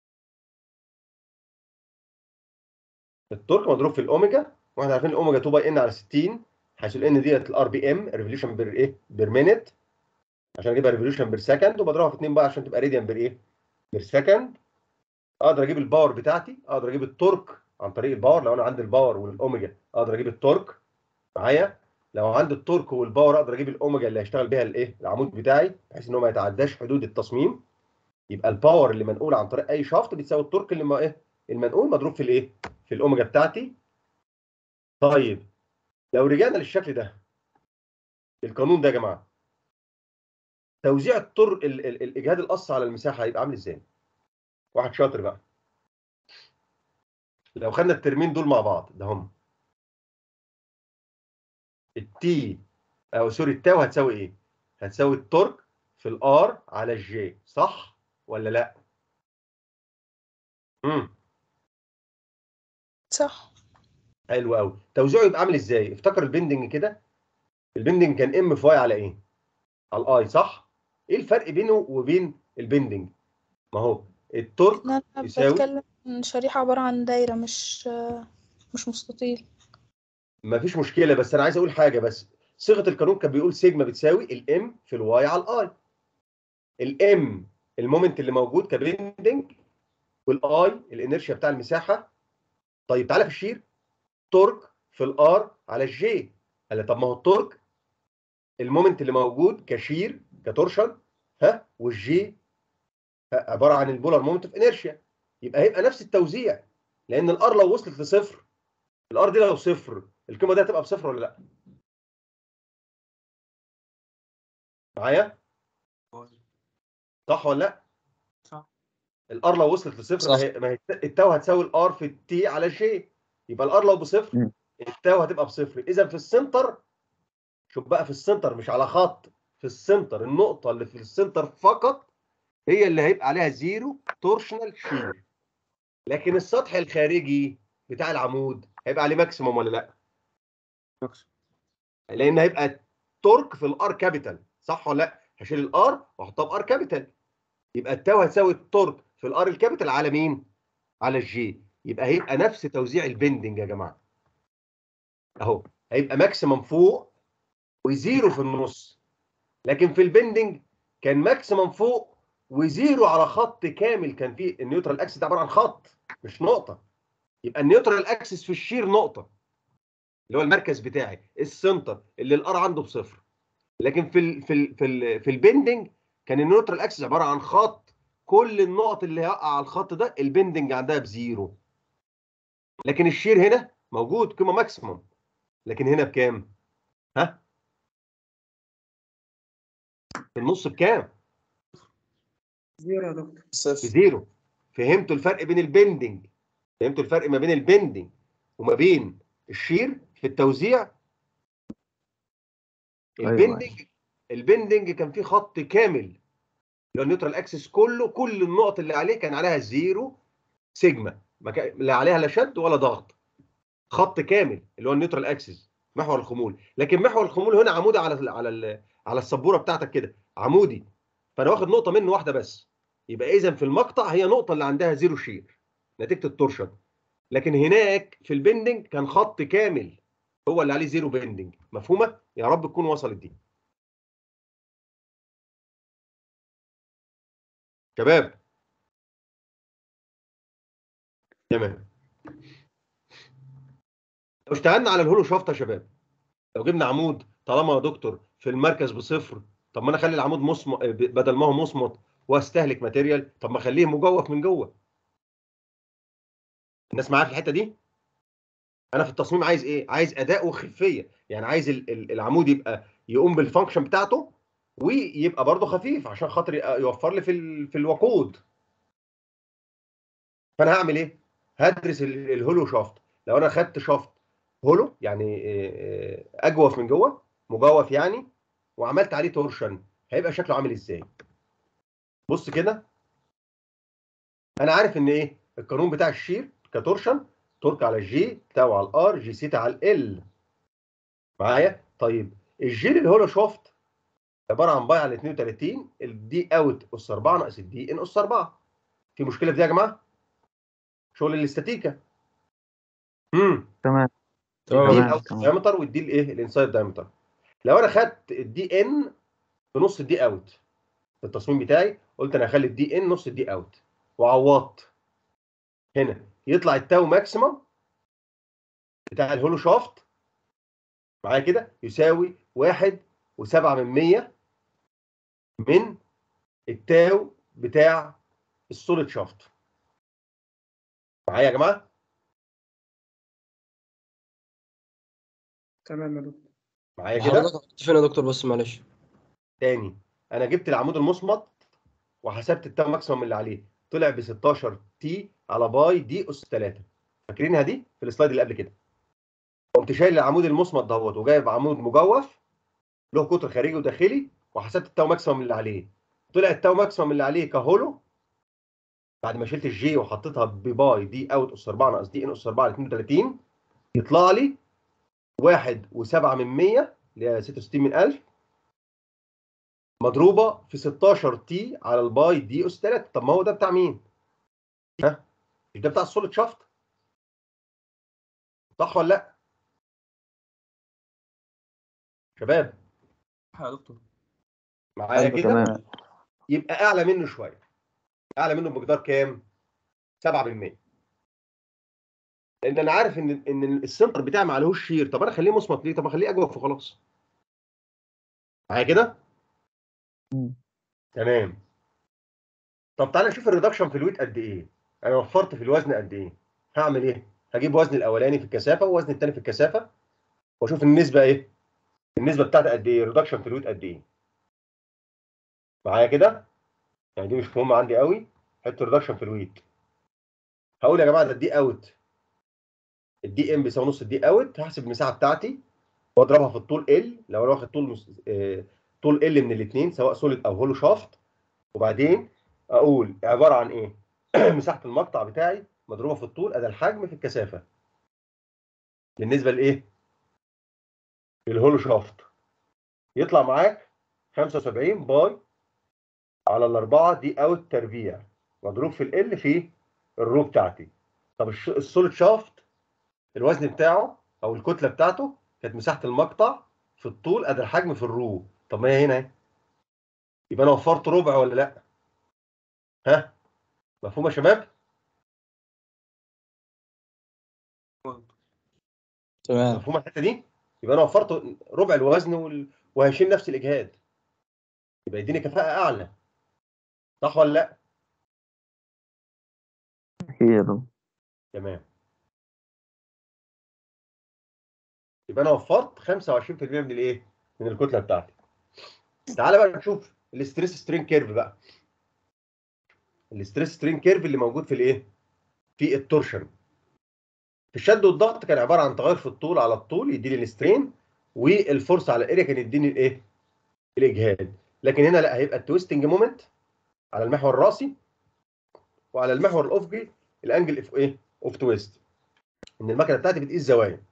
التورك مضروب في الاوميجا واحنا عارفين الاوميجا 2 باي ان على 60 حيث الان ديت الار بي ام ريفوليوشن بير ايه بير مينيت عشان اجيبها ريفوليوشن بير سكند وبضربها في 2 بقى عشان تبقى راديان بير ايه بير سكند اقدر اجيب الباور بتاعتي اقدر اجيب التورك عن طريق الباور لو انا عندي الباور والاوميجا اقدر اجيب التورك معايا لو عندي التورك والباور اقدر اجيب الاوميجا اللي هيشتغل بيها الايه العمود بتاعي بحيث ان هو ما يتعداش حدود التصميم يبقى الباور اللي منقول عن طريق اي شافت بتساوي التورك اللي ما ايه المنقول مضروب في الايه في الاوميجا بتاعتي طيب لو رجعنا للشكل ده القانون ده يا جماعه توزيع الطر ال- ال- الاجهاد القص على المساحه هيبقى عامل ازاي واحد شاطر بقى لو خدنا الترمين دول مع بعض ده هم التي او سوري التاو هتساوي ايه هتساوي التورك في الار على الجي صح ولا لا امم صح حلو قوي توزيعه يبقى عامل ازاي افتكر البندنج كده البندنج كان ام في واي على ايه على الاي صح ايه الفرق بينه وبين البندنج ما هو التورك انا يساوي بتكلم عن شريحة عبارة عن دايرة مش مش مستطيل ما فيش مشكله بس انا عايز اقول حاجه بس صيغه القانون كان بيقول سيجما بتساوي الام في الواي على الاي الام المومنت اللي موجود كبندنج والاي الانرشيا بتاع المساحه طيب تعالى في الشير تورك في الار على الجي قال لي طب ما هو التورك المومنت اللي موجود كشير كتورشن ها والجي ها، عباره عن البولار مومنت اوف انرشيا يبقى هيبقى نفس التوزيع لان الار لو وصلت لصفر الار دي لو صفر القيمه دي هتبقى بصفر ولا لا؟ معايا؟ صح ولا لا؟ صح. الار لو وصلت لصفر صح. ما هي ما هي التاو هتساوي الار في التي على الجي يبقى الار لو بصفر مم. التاو هتبقى بصفر اذا في السنتر شوف بقى في السنتر مش على خط في السنتر النقطه اللي في السنتر فقط هي اللي هيبقى عليها زيرو تورشنال شير لكن السطح الخارجي بتاع العمود هيبقى عليه ماكسيموم ولا لا؟ لان هيبقى تورك في الار كابيتال صح ولا لا؟ هشيل الار واحطها بار كابيتال يبقى التاو هتساوي التورك في الار الكابيتال على مين؟ على الجي يبقى هيبقى نفس توزيع البندنج يا جماعه اهو هيبقى ماكسيمم فوق وزيرو في النص لكن في البندنج كان ماكسيمم فوق وزيرو على خط كامل كان فيه النيوترال اكسس ده عباره عن خط مش نقطه يبقى النيوترال اكسس في الشير نقطه اللي هو المركز بتاعي السنتر اللي الار عنده بصفر لكن في ال في ال في ال في البندنج كان النيوترال اكسس عباره عن خط كل النقط اللي هيقع على الخط ده البندنج عندها بزيرو لكن الشير هنا موجود قيمه ماكسيموم لكن هنا بكام؟ ها؟ في النص بكام؟ زيرو يا دكتور بزيرو فهمتوا الفرق بين البندنج فهمتوا الفرق ما بين البندنج وما بين الشير في التوزيع أيوة. البندنج البندنج كان فيه خط كامل اللي هو النيوترال اكسس كله كل النقط اللي عليه كان عليها زيرو سيجما ما كان- لا عليها لا شد ولا ضغط خط كامل اللي هو النيوترال اكسس محور الخمول لكن محور الخمول هنا عمودي على ال على ال على السبوره بتاعتك كده عمودي فانا واخد نقطه منه واحده بس يبقى اذا في المقطع هي نقطه اللي عندها زيرو شير نتيجه التورشن لكن هناك في البندنج كان خط كامل هو اللي عليه زيرو بندنج مفهومه يا رب تكون وصلت دي شباب تمام لو اشتغلنا على الهولو شافت يا شباب لو جبنا عمود طالما يا دكتور في المركز بصفر طب ما انا اخلي العمود مصم... بدل ما هو مصمت واستهلك ماتيريال طب ما اخليه مجوف من جوه الناس معايا في الحته دي انا في التصميم عايز ايه عايز اداء وخفيه يعني عايز ال- ال- العمود يبقى يقوم بالفانكشن بتاعته ويبقى برضه خفيف عشان خاطر ي- يوفر لي في ال- في الوقود فانا هعمل ايه هدرس ال- الهولو شافت لو انا خدت شافت هولو يعني آه، آه، اجوف من جوه مجوف يعني وعملت عليه تورشن هيبقى شكله عامل ازاي بص كده انا عارف ان ايه القانون بتاع الشير كتورشن تورك على الجي تاو على الار جي سيتا على ال معايا طيب الجير اللي هو شافت عباره عن باي على 32 الدي اوت اس 4 ناقص الدي ان اس 4 في مشكله في دي يا جماعه شغل الاستاتيكا امم تمام تمام الدي تمام، الاوت تمام. دايمتر والدي الايه الانسايد دايمتر لو انا خدت الدي ان بنص الدي اوت في التصميم بتاعي قلت انا هخلي الدي ان نص الدي اوت وعوضت هنا يطلع التاو ماكسيمم بتاع الهولو شافت معايا كده يساوي واحد وسبعة من مية من التاو بتاع السوليد شافت معايا يا جماعة تمام يا دكتور معايا كده حضرتك قلت فين يا دكتور بس معلش تاني انا جبت العمود المصمت وحسبت التاو ماكسيمم اللي عليه طلع ب 16 تي على باي دي اس 3 فاكرينها دي في السلايد اللي قبل كده قمت شايل العمود المصمت دوت وجايب عمود مجوف له قطر خارجي وداخلي وحسبت التاو ماكسيمم اللي عليه طلع التاو ماكسيمم اللي عليه كهولو بعد ما شلت الجي وحطيتها بباي دي اوت اس 4 ناقص دي ان اس 4 على 32 يطلع لي 1 و7 من 100 اللي هي 66 من 1000 مضروبه في 16 تي على الباي دي اس 3 طب ما هو ده بتاع مين؟ ها؟ مش ده بتاع السوليد شافت؟ صح ولا لا؟ شباب يا دكتور معايا أيوة، كده تمام يبقى اعلى منه شويه اعلى منه بمقدار كام 7% لان انا عارف ان ان السنتر بتاعي ما عليهوش شير طب انا اخليه مصمت ليه طب اخليه اجوف وخلاص معايا كده مم. تمام طب تعالى نشوف الريدكشن في الويت قد ايه انا وفرت في الوزن قد ايه هعمل ايه هجيب وزن الاولاني في الكثافه ووزن الثاني في الكثافه واشوف النسبه ايه النسبه بتاعتي قد ايه ريدكشن في الويت قد ايه معايا كده يعني دي مش مهمه عندي قوي حته ريدكشن في الويت هقول يا جماعه ده الدي اوت الدي ام بيساوي نص الدي اوت هحسب المساحه بتاعتي واضربها في الطول ال لو انا واخد طول مس... آه... طول ال من الاثنين سواء سوليد او هولو شافت وبعدين اقول عباره عن ايه مساحه المقطع بتاعي مضروبه في الطول ادي الحجم في الكثافه بالنسبه لايه للهولو شافت يطلع معاك 75 باي على الأربعة دي أوت تربيع مضروب في ال في الرو بتاعتي طب الش- السوليد شافت الوزن بتاعه أو الكتلة بتاعته كانت مساحة المقطع في الطول قد الحجم في الرو طب ما هي هنا اهي. يبقى أنا وفرت ربع ولا لأ؟ ها؟ مفهوم يا شباب؟ تمام مفهوم الحتة دي؟ يبقى أنا وفرت ربع الوزن وال... وهيشيل نفس الإجهاد يبقى يديني كفاءة أعلى صح ولا لأ؟ أكيد تمام يبقى انا وفرت 25% من الايه؟ من الكتله بتاعتي. تعالى بقى نشوف الاستريس سترين كيرف بقى. الستريس سترين كيرف اللي موجود في الايه في التورشن في الشد والضغط كان عباره عن تغير في الطول على الطول يديني السترين والفورس على الاريا كان يديني الايه الاجهاد لكن هنا لا هيبقى التويستنج مومنت على المحور الراسي وعلى المحور الافقي الانجل اف ايه اوف تويست ان المكنه بتاعتي بتقيس زوايا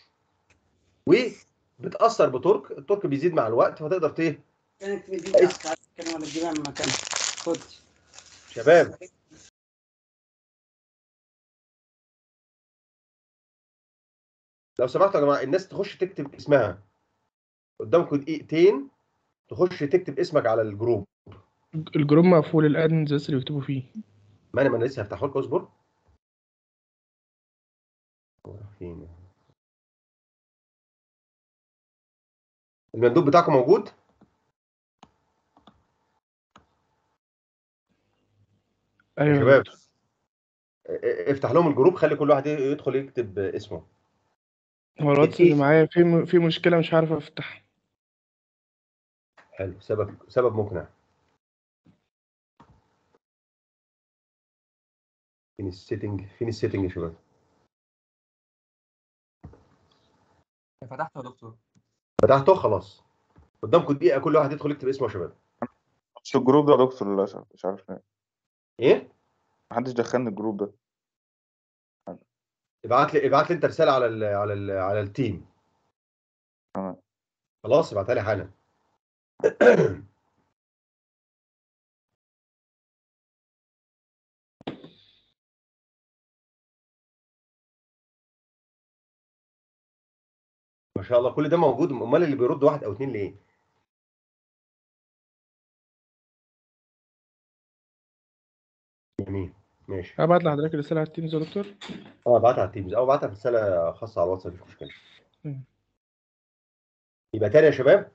وبتاثر بتورك التورك بيزيد مع الوقت فتقدر ت- ايه كانت في دي تعال كان ولا تجيبها من مكان خد شباب لو سمحتوا يا جماعه الناس تخش تكتب اسمها قدامكم دقيقتين تخش تكتب اسمك على الجروب الجروب مقفول الادمنز بس اللي بيكتبوا فيه ما انا ما انا لسه هفتحه لكم اصبر فين المندوب بتاعكم موجود ايوه يا شباب ا- افتح لهم الجروب خلي كل واحد يدخل يكتب اسمه هو الواتس اللي معايا في م... في مشكله مش عارف افتح حلو سبب سبب مقنع فين السيتنج فين السيتنج يا شباب فتحته يا دكتور فتحته خلاص قدامكم دقيقه كل واحد يدخل يكتب اسمه يا شباب مش الجروب ده يا دكتور للأسف مش عارف ليه ايه محدش دخلني الجروب ده ابعت لي ابعت لي انت رساله على ال على ال على التيم تمام. خلاص ابعتها لي حالا ما شاء الله كل ده موجود امال اللي بيرد واحد او اتنين ليه جميل ماشي ابعت لحضرتك الرساله على التيمز يا دكتور اه ابعتها على التيمز او ابعتها في رساله خاصه على الواتس مفيش مشكله مم. يبقى تاني يا شباب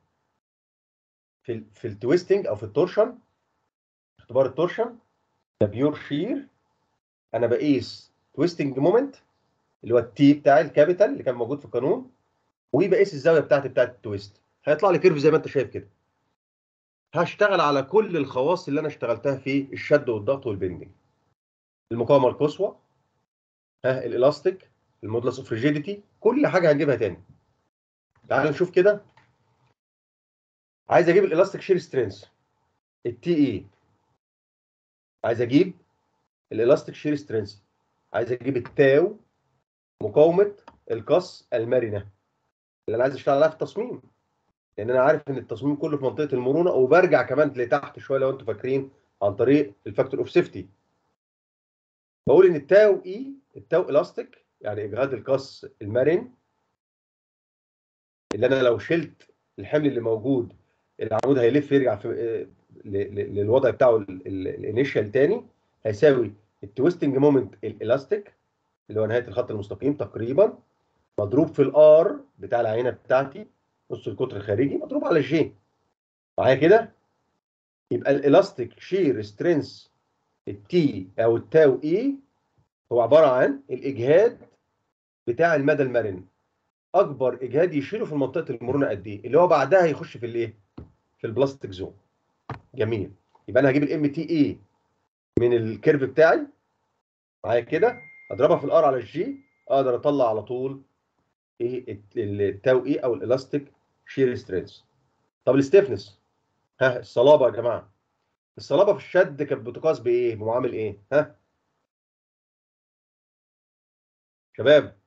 في ال في التويستنج او في التورشن اختبار التورشن ده بيور شير انا بقيس تويستنج مومنت اللي هو التي بتاعي الكابيتال اللي كان موجود في القانون وبقيس الزاويه بتاعتي بتاعت التويست هيطلع لي كيرف زي ما انت شايف كده هشتغل على كل الخواص اللي انا اشتغلتها في الشد والضغط والبندنج المقاومه القصوى ها الالاستيك المودلس اوف ريجيديتي كل حاجه هنجيبها تاني تعال نشوف كده عايز اجيب الالاستيك شير سترينث التي اي عايز اجيب الالاستيك شير سترينث عايز اجيب التاو مقاومه القص المرنه اللي انا عايز اشتغل عليها في التصميم لان انا عارف ان التصميم كله في منطقه المرونه وبرجع كمان لتحت شويه لو انتم فاكرين عن طريق الفاكتور اوف سيفتي بقول ان التاو اي التاو الاستيك يعني اجهاد القص المرن اللي انا لو شلت الحمل اللي موجود العمود هيلف يرجع في ل- ل- للوضع بتاعه الانيشال تاني هيساوي التويستنج مومنت الالاستيك اللي هو نهايه الخط المستقيم تقريبا مضروب في الار بتاع العينه بتاعتي نص القطر الخارجي مضروب على الجي معايا كده يبقى الالاستيك شير سترينث التي او التاو اي هو عباره عن الاجهاد بتاع المدى المرن اكبر اجهاد يشيله في منطقه المرونه قد ايه اللي هو بعدها يخش في الايه في البلاستيك زون جميل يبقى انا هجيب الام تي اي من الكيرف بتاعي معايا كده اضربها في الار على الجي اقدر اطلع على طول ايه التاو اي او الالاستيك شير سترينث طب الستيفنس ها الصلابه يا جماعه الصلابه في الشد كانت بتقاس بايه بمعامل ايه ها شباب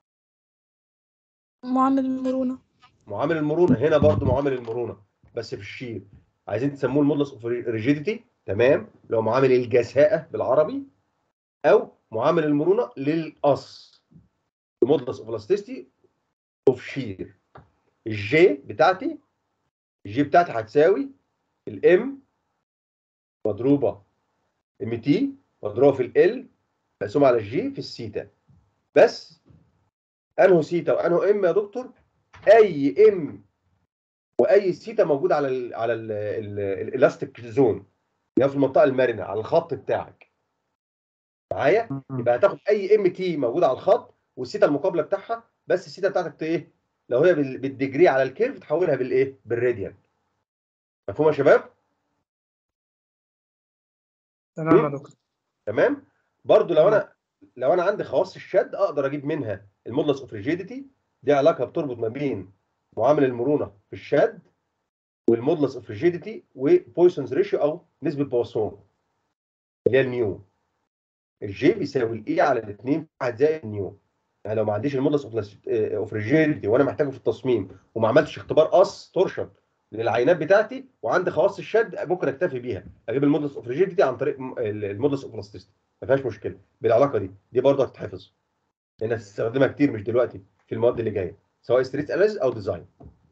معامل المرونة معامل المرونه هنا برضو معامل المرونه بس في الشير عايزين تسموه المودلس اوف ريجيديتي تمام لو معامل الجساءه بالعربي او معامل المرونه للقص المودلس اوف الاستيستي اوف شير الجي بتاعتي الجي بتاعتي هتساوي الام مضروبه ام تي مضروبه في ال مقسومه على الجي في السيتا بس انهو سيتا وانهو ام يا دكتور اي ام واي سيتا موجود على ال على الالاستيك زون اللي هي في المنطقه المرنه على الخط بتاعك معايا يبقى هتاخد اي ام تي موجود على الخط والسيتا المقابله بتاعها بس السيتا بتاعتك ايه لو هي بال- بالديجري على الكيرف تحولها بالايه بالراديان مفهوم يا شباب تمام يا دكتور تمام برضو لو انا لو انا عندي خواص الشد اقدر اجيب منها المودلس اوف ريجيديتي دي علاقه بتربط ما بين معامل المرونه في الشد والمودلس اوف ريجيديتي وبويسونز ريشيو او نسبه بواسون اللي هي الميو الجي بيساوي الاي على الاثنين واحد زائد النيو يعني لو ما عنديش المودلس اوف ريجيديتي وانا محتاجه في التصميم وما عملتش اختبار قص تورشن للعينات بتاعتي وعندي خواص الشد ممكن اكتفي بيها اجيب المودلس اوف ريجيديتي عن طريق م- ال- المودلس اوف الاستيستي ما فيهاش مشكله بالعلاقه دي دي برضه هتتحفظ لان هتستخدمها كتير مش دلوقتي في المواد اللي جايه سواء ستريت اناليسيس او ديزاين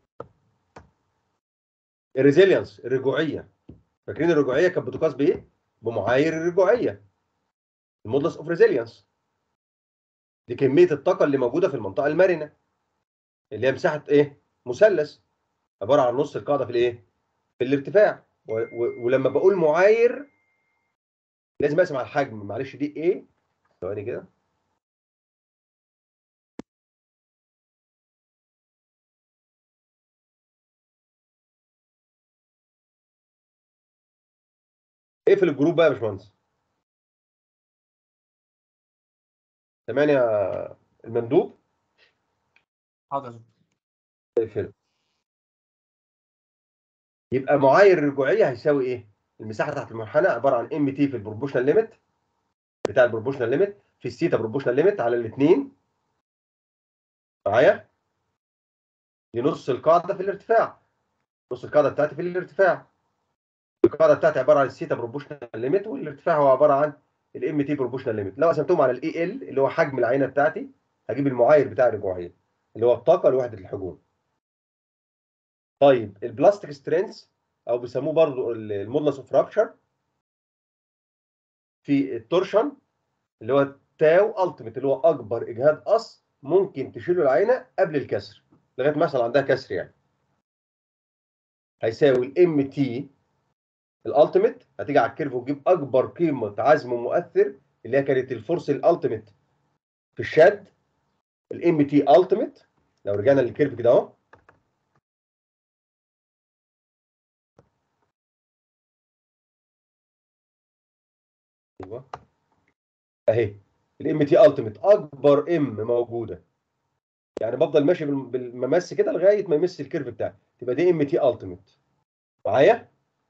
الريزيلينس الرجوعيه فاكرين الرجوعيه كانت بتقاس بايه؟ بمعايير الرجوعيه المودلس اوف ريزيلينس دي كميه الطاقه اللي موجوده في المنطقه المرنه اللي هي مساحه ايه؟ مثلث عباره عن نص القاعده في الايه؟ في الارتفاع و و ولما بقول معاير لازم اقسم على الحجم معلش دي ايه؟ ثواني كده اقفل الجروب بقى يا باشمهندس تمام يا المندوب حاضر يا دكتور. اقفله يبقى معايير الرجوعيه هيساوي ايه؟ المساحه تحت المنحنى عباره عن ام تي في البروبوشنال ليميت بتاع البروبوشنال ليميت في السيتا بروبوشنال ليميت على الاثنين معايا؟ دي نص القاعده في الارتفاع نص القاعده بتاعتي في الارتفاع القاعده بتاعتي عباره عن السيتا بروبوشنال ليميت والارتفاع هو عباره عن الام تي بروبوشنال ليميت لو قسمتهم على الاي ال اللي هو حجم العينه بتاعتي هجيب المعايير بتاع الرجوعيه اللي هو الطاقه لوحده الحجون طيب البلاستيك سترينث او بيسموه برضو المودلس اوف رابشر في التورشن اللي هو تاو التيميت اللي هو اكبر اجهاد قص ممكن تشيله العينه قبل الكسر لغايه ما يحصل عندها كسر يعني هيساوي الام تي الالتيميت هتيجي على الكيرف وتجيب اكبر قيمه عزم مؤثر اللي هي كانت الفورس الالتيميت في الشد الام تي التيميت لو رجعنا للكيرف كده اهو ايوه اهي الام تي التيميت اكبر ام موجوده يعني بفضل ماشي بالم- بالممس كده لغايه ما يمس الكيرف بتاعي تبقى دي ام تي التيميت معايا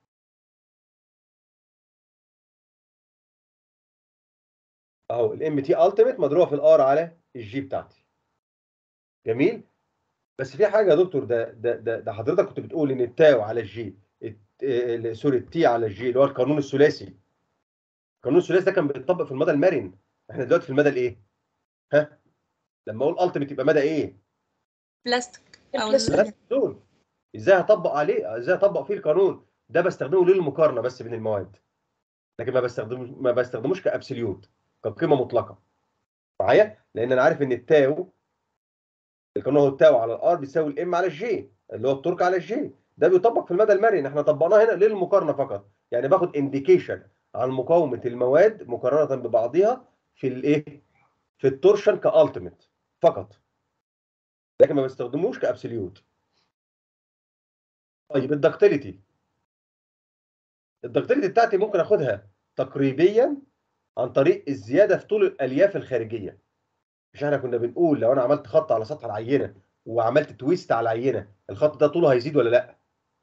اهو الام تي التيميت مضروبه في الار على الجي بتاعتي جميل بس في حاجه يا دكتور ده ده ده, ده حضرتك كنت بتقول ان التاو على الجي الت- آه، سوري التي على الجي اللي هو القانون الثلاثي القانون الثلاثي ده كان بيتطبق في المدى المرن احنا دلوقتي في المدى الايه ها لما اقول التيميت يبقى مدى ايه بلاستيك او البلاستيك. ال- ثلاث دول ازاي هطبق عليه ازاي هطبق فيه القانون ده بستخدمه للمقارنه بس بين المواد لكن ما بستخدموش ما بستخدموش كابسوليوت كقيمه مطلقه معايا لان انا عارف ان التاو القانون هو التاو على الار بيساوي الام على الجي اللي هو التورك على الجي ده بيطبق في المدى المرن احنا طبقناه هنا للمقارنه فقط يعني باخد انديكيشن عن مقاومه المواد مقارنه ببعضها في الايه في التورشن كالتيميت فقط لكن ما بستخدموش كابسوليوت طيب الدكتيليتي الدكتيليتي بتاعتي ممكن اخدها تقريبيا عن طريق الزياده في طول الالياف الخارجيه مش احنا كنا بنقول لو انا عملت خط على سطح العينه وعملت تويست على العينه الخط ده طوله هيزيد ولا لا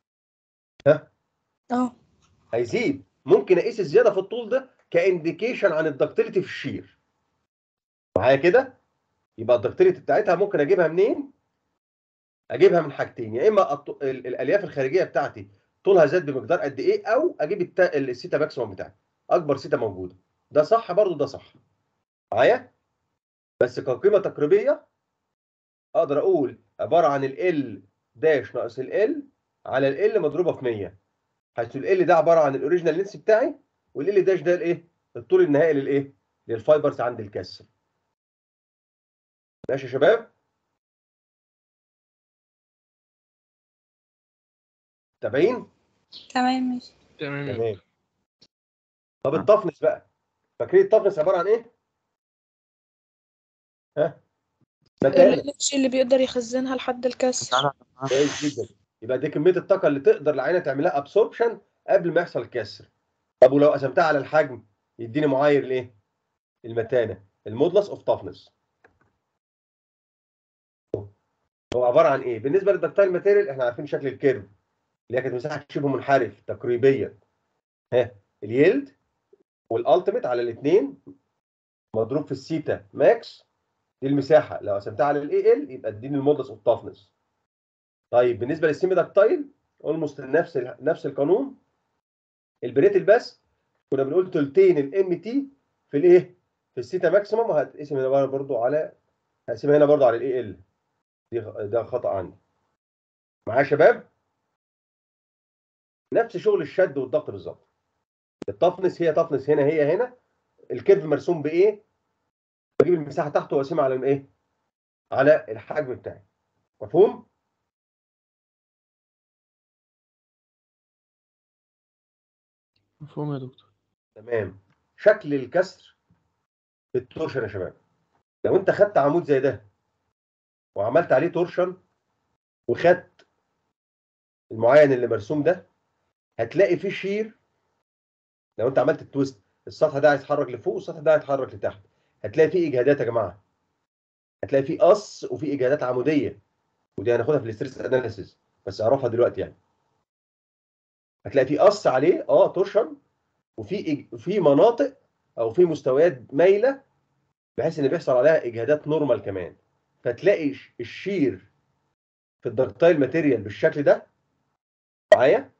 اه هيزيد ممكن اقيس الزياده في الطول ده كانديكيشن عن الدكتيليتي في الشير معايا كده يبقى الدكتيليتي بتاعتها ممكن اجيبها منين اجيبها من حاجتين يا اما الط- ال- الالياف الخارجيه بتاعتي طولها زاد بمقدار قد ايه او اجيب الت- السيتا ماكسيموم بتاعي اكبر سيتا موجوده ده صح برضو ده صح معايا بس كقيمه تقريبيه اقدر اقول عباره عن ال داش ناقص ال على ال مضروبه في 100 حيث ال ده عباره عن الاوريجينال لينس بتاعي والال داش ده الايه الطول النهائي للايه للفايبرز عند الكسر ماشي يا شباب تابعين تمام ماشي تمام تمام طب الطفنس بقى فاكرين الطفنس عباره عن ايه ها متانه الانرجي اللي بيقدر يخزنها لحد الكسر كويس جدا يبقى دي كميه الطاقه اللي تقدر العينه تعملها ابسوربشن قبل ما يحصل كسر طب ولو قسمتها على الحجم يديني معايير الايه المتانه المودلس اوف تافنس هو عباره عن ايه بالنسبه للدكتايل ماتيريال احنا عارفين شكل الكيرف اللي هي كانت مساحه شبه منحرف تقريبيا ها اليلد والالتيميت على الاثنين مضروب في السيتا ماكس دي المساحه لو قسمتها على الاي ال يبقى اديني المودلس اوف تافنس طيب بالنسبه للسيمي دكتايل اولموست نفس ال- نفس القانون البريتل بس كنا بنقول تلتين الام تي في الايه في السيتا ماكسيموم وهتقسم هنا برضو على هقسمها هنا برضو على الاي ال دي ده خطا عندي معايا يا شباب نفس شغل الشد والضغط بالظبط التفنس هي تفنس هنا هي هنا الكيرف مرسوم بايه بجيب المساحه تحته واقسمها على الايه على الحجم بتاعي مفهوم مفهوم يا دكتور تمام شكل الكسر في التورشن يا شباب لو انت خدت عمود زي ده وعملت عليه تورشن وخدت المعين اللي مرسوم ده هتلاقي فيه شير لو انت عملت التويست السطح ده هيتحرك لفوق والسطح ده هيتحرك لتحت هتلاقي فيه اجهادات يا جماعه هتلاقي فيه قص وفيه اجهادات عموديه ودي هناخدها في الاستريس اناليسيس بس اعرفها دلوقتي يعني هتلاقي فيه قص عليه اه تورشن وفي إج- في مناطق او في مستويات مايله بحيث ان بيحصل عليها اجهادات نورمال كمان فتلاقي ش- الشير في الدكتايل ماتيريال بالشكل ده معايا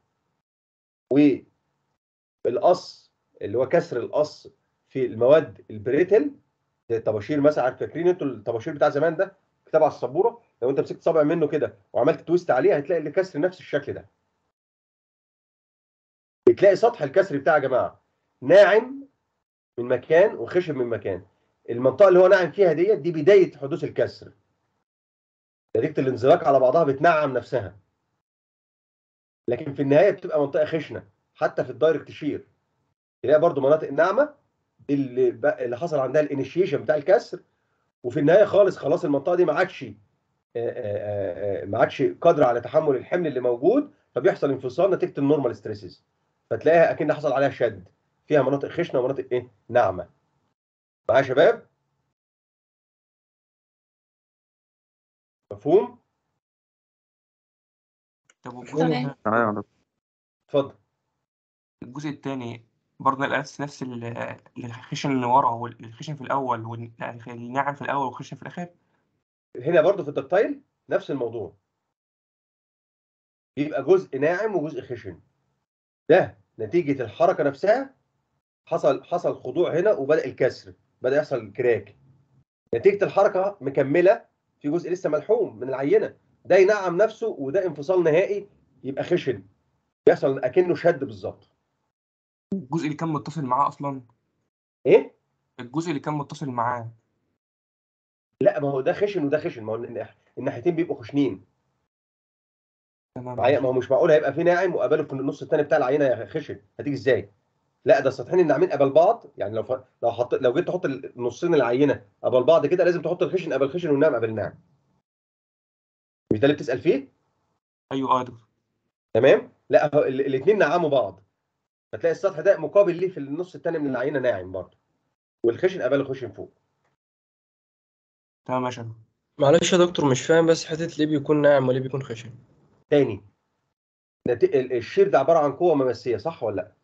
والقص اللي هو كسر القص في المواد البريتل زي الطباشير مثلا عارف فاكرين انتوا الطباشير بتاع زمان ده كتاب على السبوره لو انت مسكت صابع منه كده وعملت تويست عليه هتلاقي الكسر نفس الشكل ده بتلاقي سطح الكسر بتاعه يا جماعه ناعم من مكان وخشن من مكان المنطقه اللي هو ناعم فيها ديت دي بدايه حدوث الكسر نتيجه الانزلاق على بعضها بتنعم نفسها لكن في النهايه بتبقى منطقه خشنه حتى في الدايركت شير تلاقي برضو مناطق ناعمه دي اللي بقى- اللي حصل عندها الانيشيشن بتاع الكسر وفي النهايه خالص خلاص المنطقه دي ما عادش آه، آه، آه، ما عادش قادره على تحمل الحمل اللي موجود فبيحصل انفصال نتيجه النورمال ستريسز فتلاقيها اكن حصل عليها شد فيها مناطق خشنه ومناطق ايه ناعمه معايا يا شباب مفهوم طب والجزء تمام. التاني- تمام يا دكتور اتفضل الجزء التاني برضه نفس نفس نفس ال- الخشن اللي ورا والخشن في الأول والناعم في الأول والخشن في الآخر هنا برضو في الدكتايل نفس الموضوع يبقى جزء ناعم وجزء خشن ده نتيجة الحركة نفسها حصل حصل خضوع هنا وبدأ الكسر بدأ يحصل كراك نتيجة الحركة مكملة في جزء لسه ملحوم من العينة ده ينعم نفسه وده انفصال نهائي يبقى خشن بيحصل اكنه شد بالظبط الجزء اللي كان متصل معاه أصلا ايه الجزء اللي كان متصل معاه لا ما هو ده خشن وده خشن ما هو الناح- الناحيتين بيبقوا خشنين تمام معايا ما هو مش معقول هيبقى في ناعم وقابله في النص الثاني بتاع العينه خشن هتيجي ازاي لا ده السطحين الناعمين قبل بعض يعني لو ف... لو حط لو جيت تحط النصين العينه قبل بعض كده لازم تحط الخشن قبل الخشن والناعم قبل الناعم مش ده اللي بتسال فيه أيوه أه يا دكتور تمام لا الاثنين نعموا بعض فتلاقي السطح ده مقابل ليه في النص الثاني من العينه ناعم برضه والخشن قبل الخشن فوق تمام ماشي يا دكتور. معلش يا دكتور مش فاهم بس حتة ليه بيكون ناعم وليه بيكون خشن تاني نت... ال- الشير ده عباره عن قوه ممسيه صح ولا لا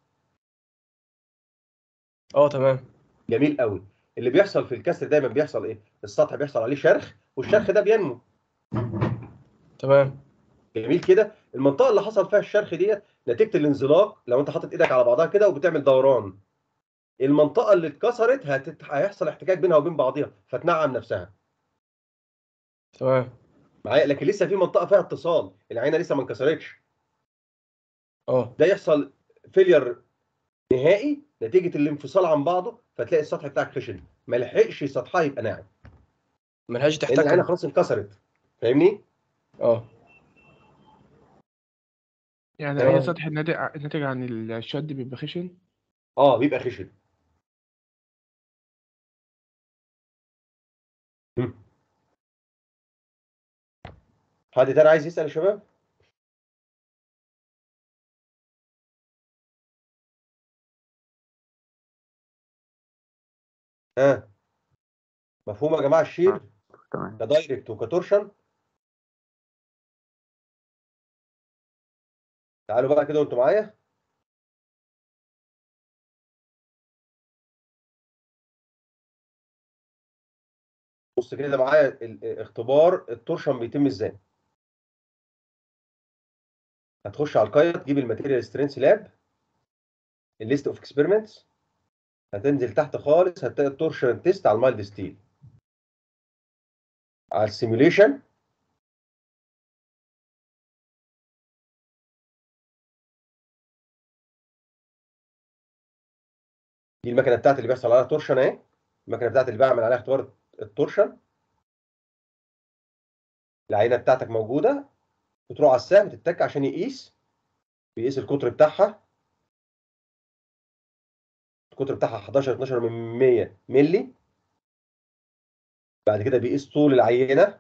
اه تمام جميل قوي اللي بيحصل في الكسر دايما بيحصل ايه السطح بيحصل عليه شرخ والشرخ ده بينمو تمام جميل كده المنطقه اللي حصل فيها الشرخ ديت نتيجه الانزلاق لو انت حاطط ايدك على بعضها كده وبتعمل دوران المنطقه اللي اتكسرت هتت... هيحصل احتكاك بينها وبين بعضها فتنعم نفسها تمام معايا لكن لسه في منطقه فيها اتصال العينه لسه ما انكسرتش اه ده يحصل فيلير نهائي نتيجه الانفصال عن بعضه فتلاقي السطح بتاعك خشن ما لحقش سطحها يبقى ناعم ملهاش لان العينه تحتاج خلاص انكسرت فاهمني اه يعني تمام. أي سطح ناتج ناتج عن الشد بيبقى خشن اه بيبقى خشن مم. حد تاني عايز يسأل يا شباب؟ ها مفهوم يا جماعه الشير تمام كدايركت وكتورشن تعالوا بقى كده وانتوا معايا بص كده معايا ال- اختبار التورشن بيتم ازاي هتخش على القاية تجيب الماتيريال سترينث لاب الليست اوف اكسبيرمنتس هتنزل تحت خالص هتلاقي التورشن تيست على المايلد ستيل على السيميوليشن دي المكنه بتاعتي اللي بيحصل عليها تورشن اهي المكنه بتاعتي اللي بعمل عليها اختبار التورشن العينه بتاعتك موجوده بتروح على السهم تتك عشان يقيس بيقيس القطر بتاعها القطر بتاعها 11 12 من 100 مللي بعد كده بيقيس طول العينه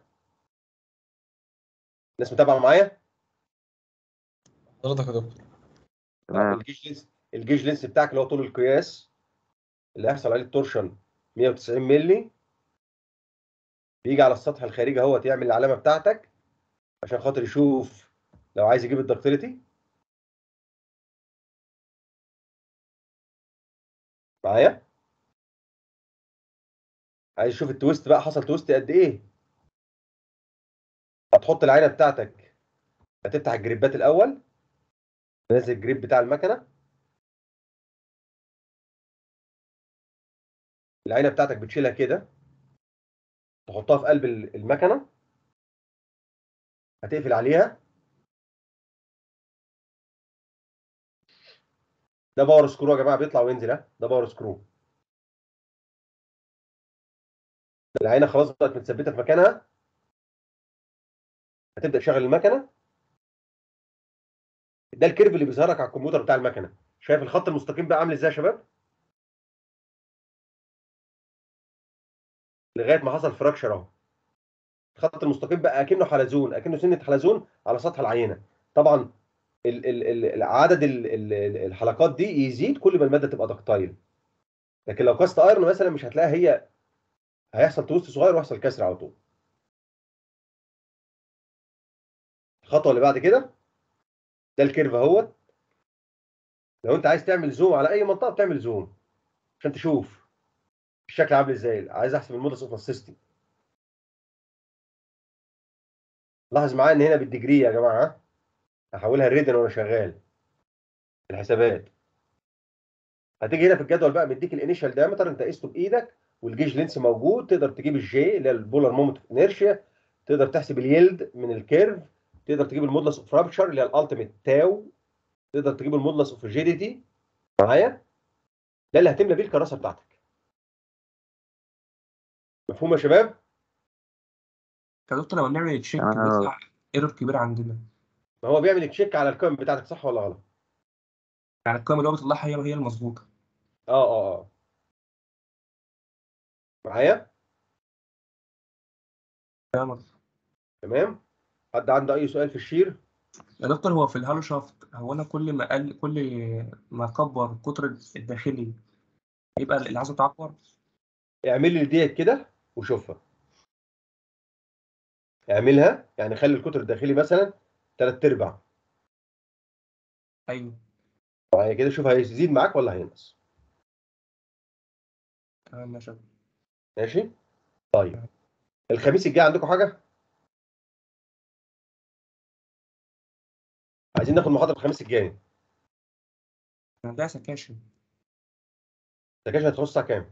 الناس متابعه معايا حضرتك يا دكتور تمام الجيج لينس الجيج لينس بتاعك اللي هو طول القياس اللي هيحصل عليه التورشن 190 مللي بيجي على السطح الخارجي اهوت يعمل العلامه بتاعتك عشان خاطر يشوف لو عايز يجيب الدكتيليتي معايا عايز يشوف التويست بقى حصل تويست قد ايه هتحط العينه بتاعتك هتفتح الجريبات الاول تنزل الجريب بتاع المكنه العينه بتاعتك بتشيلها كده تحطها في قلب ال- المكنه هتقفل عليها ده باور سكرو يا جماعه بيطلع وينزل ها ده باور سكرو العينه خلاص بقت متثبته في مكانها هتبدا تشغل المكنه ده الكيرف اللي بيظهر لك على الكمبيوتر بتاع المكنه شايف الخط المستقيم بقى عامل ازاي يا شباب لغايه ما حصل فراكشر اهو الخط المستقيم بقى اكنه حلزون اكنه سنه حلزون على سطح العينه طبعا ال ال ال عدد ال ال ال- الحلقات دي يزيد كل ما الماده تبقى دكتايل لكن لو كاست ايرون مثلا مش هتلاقيها هي هيحصل توست صغير ويحصل كسر على طول الخطوه اللي بعد كده ده الكيرف اهوت لو انت عايز تعمل زوم على اي منطقه بتعمل زوم عشان تشوف الشكل عامل ازاي عايز احسب المودس اوف سيستم لاحظ معايا ان هنا بالديجري يا جماعه ها؟ هحولها الريدن وانا شغال الحسابات هتيجي هنا في الجدول بقى مديك الانيشال دايمتر انت قسته بايدك والجيج لينس موجود تقدر تجيب الجي اللي هي البولار مومنت اوف انيرشيا تقدر تحسب اليلد من الكيرف تقدر تجيب المودلس اوف رابشر اللي هي الالتيميت تاو تقدر تجيب المودلس اوف ريجيديتي معايا ده اللي هتملى بيه الكراسه بتاعتك مفهوم يا شباب يا دكتور لما بنعمل تشيك تمام. بيطلع ايرور كبير عندنا ما هو بيعمل تشيك على القيم بتاعتك صح ولا غلط يعني القيم اللي هو بيطلعها هي هي المظبوطه اه اه اه معايا تمام يا دكتور. تمام حد عنده اي سؤال في الشير يا دكتور هو في الهالو شافت هو انا كل ما قل كل ما اكبر القطر الداخلي يبقى العزم تعبر اعمل لي ديت كده وشوفها اعملها يعني خلي القطر الداخلي مثلا ثلاث ارباع ايوه معايا كده شوف هيزيد معاك ولا هينقص تمام يا شباب ماشي طيب الخميس الجاي عندكم حاجه عايزين ناخد محاضره الخميس الجاي انا ده سكاشن السكاشن هتخلص الساعه كام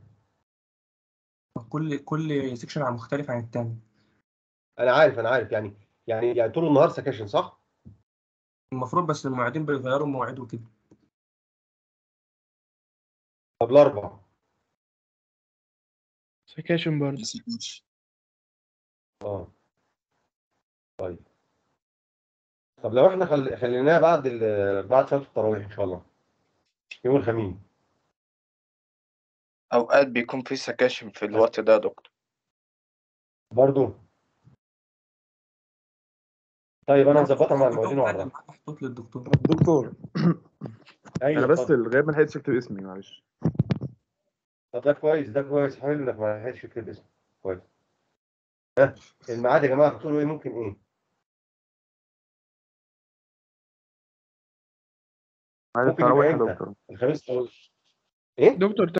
كل كل سيكشن عن مختلف عن التاني انا عارف انا عارف يعني يعني يعني طول النهار سكاشن صح المفروض بس المواعيدين بيغيروا المواعيد وكده طب الاربع سكاشن برضه اه طيب طب لو احنا خل... خليناها بعد ال... بعد صلاه التراويح ان شاء الله يوم الخميس أوقات بيكون في سكاشن في الوقت ده يا دكتور برضو طيب انا هظبطها مع المعيدين وعرفها محطوط للدكتور دكتور ايوه انا بس اتفضل. الغياب ما لحقتش اكتب اسمي معلش طب ده كويس ده كويس حلو انك ما لحقتش تكتب اسمه كويس ها الميعاد يا جماعه بتقولوا ايه ممكن ايه؟ بعد ممكن التراويح يبقى يا امتى؟ دكتور الخميس او ايه؟ دكتور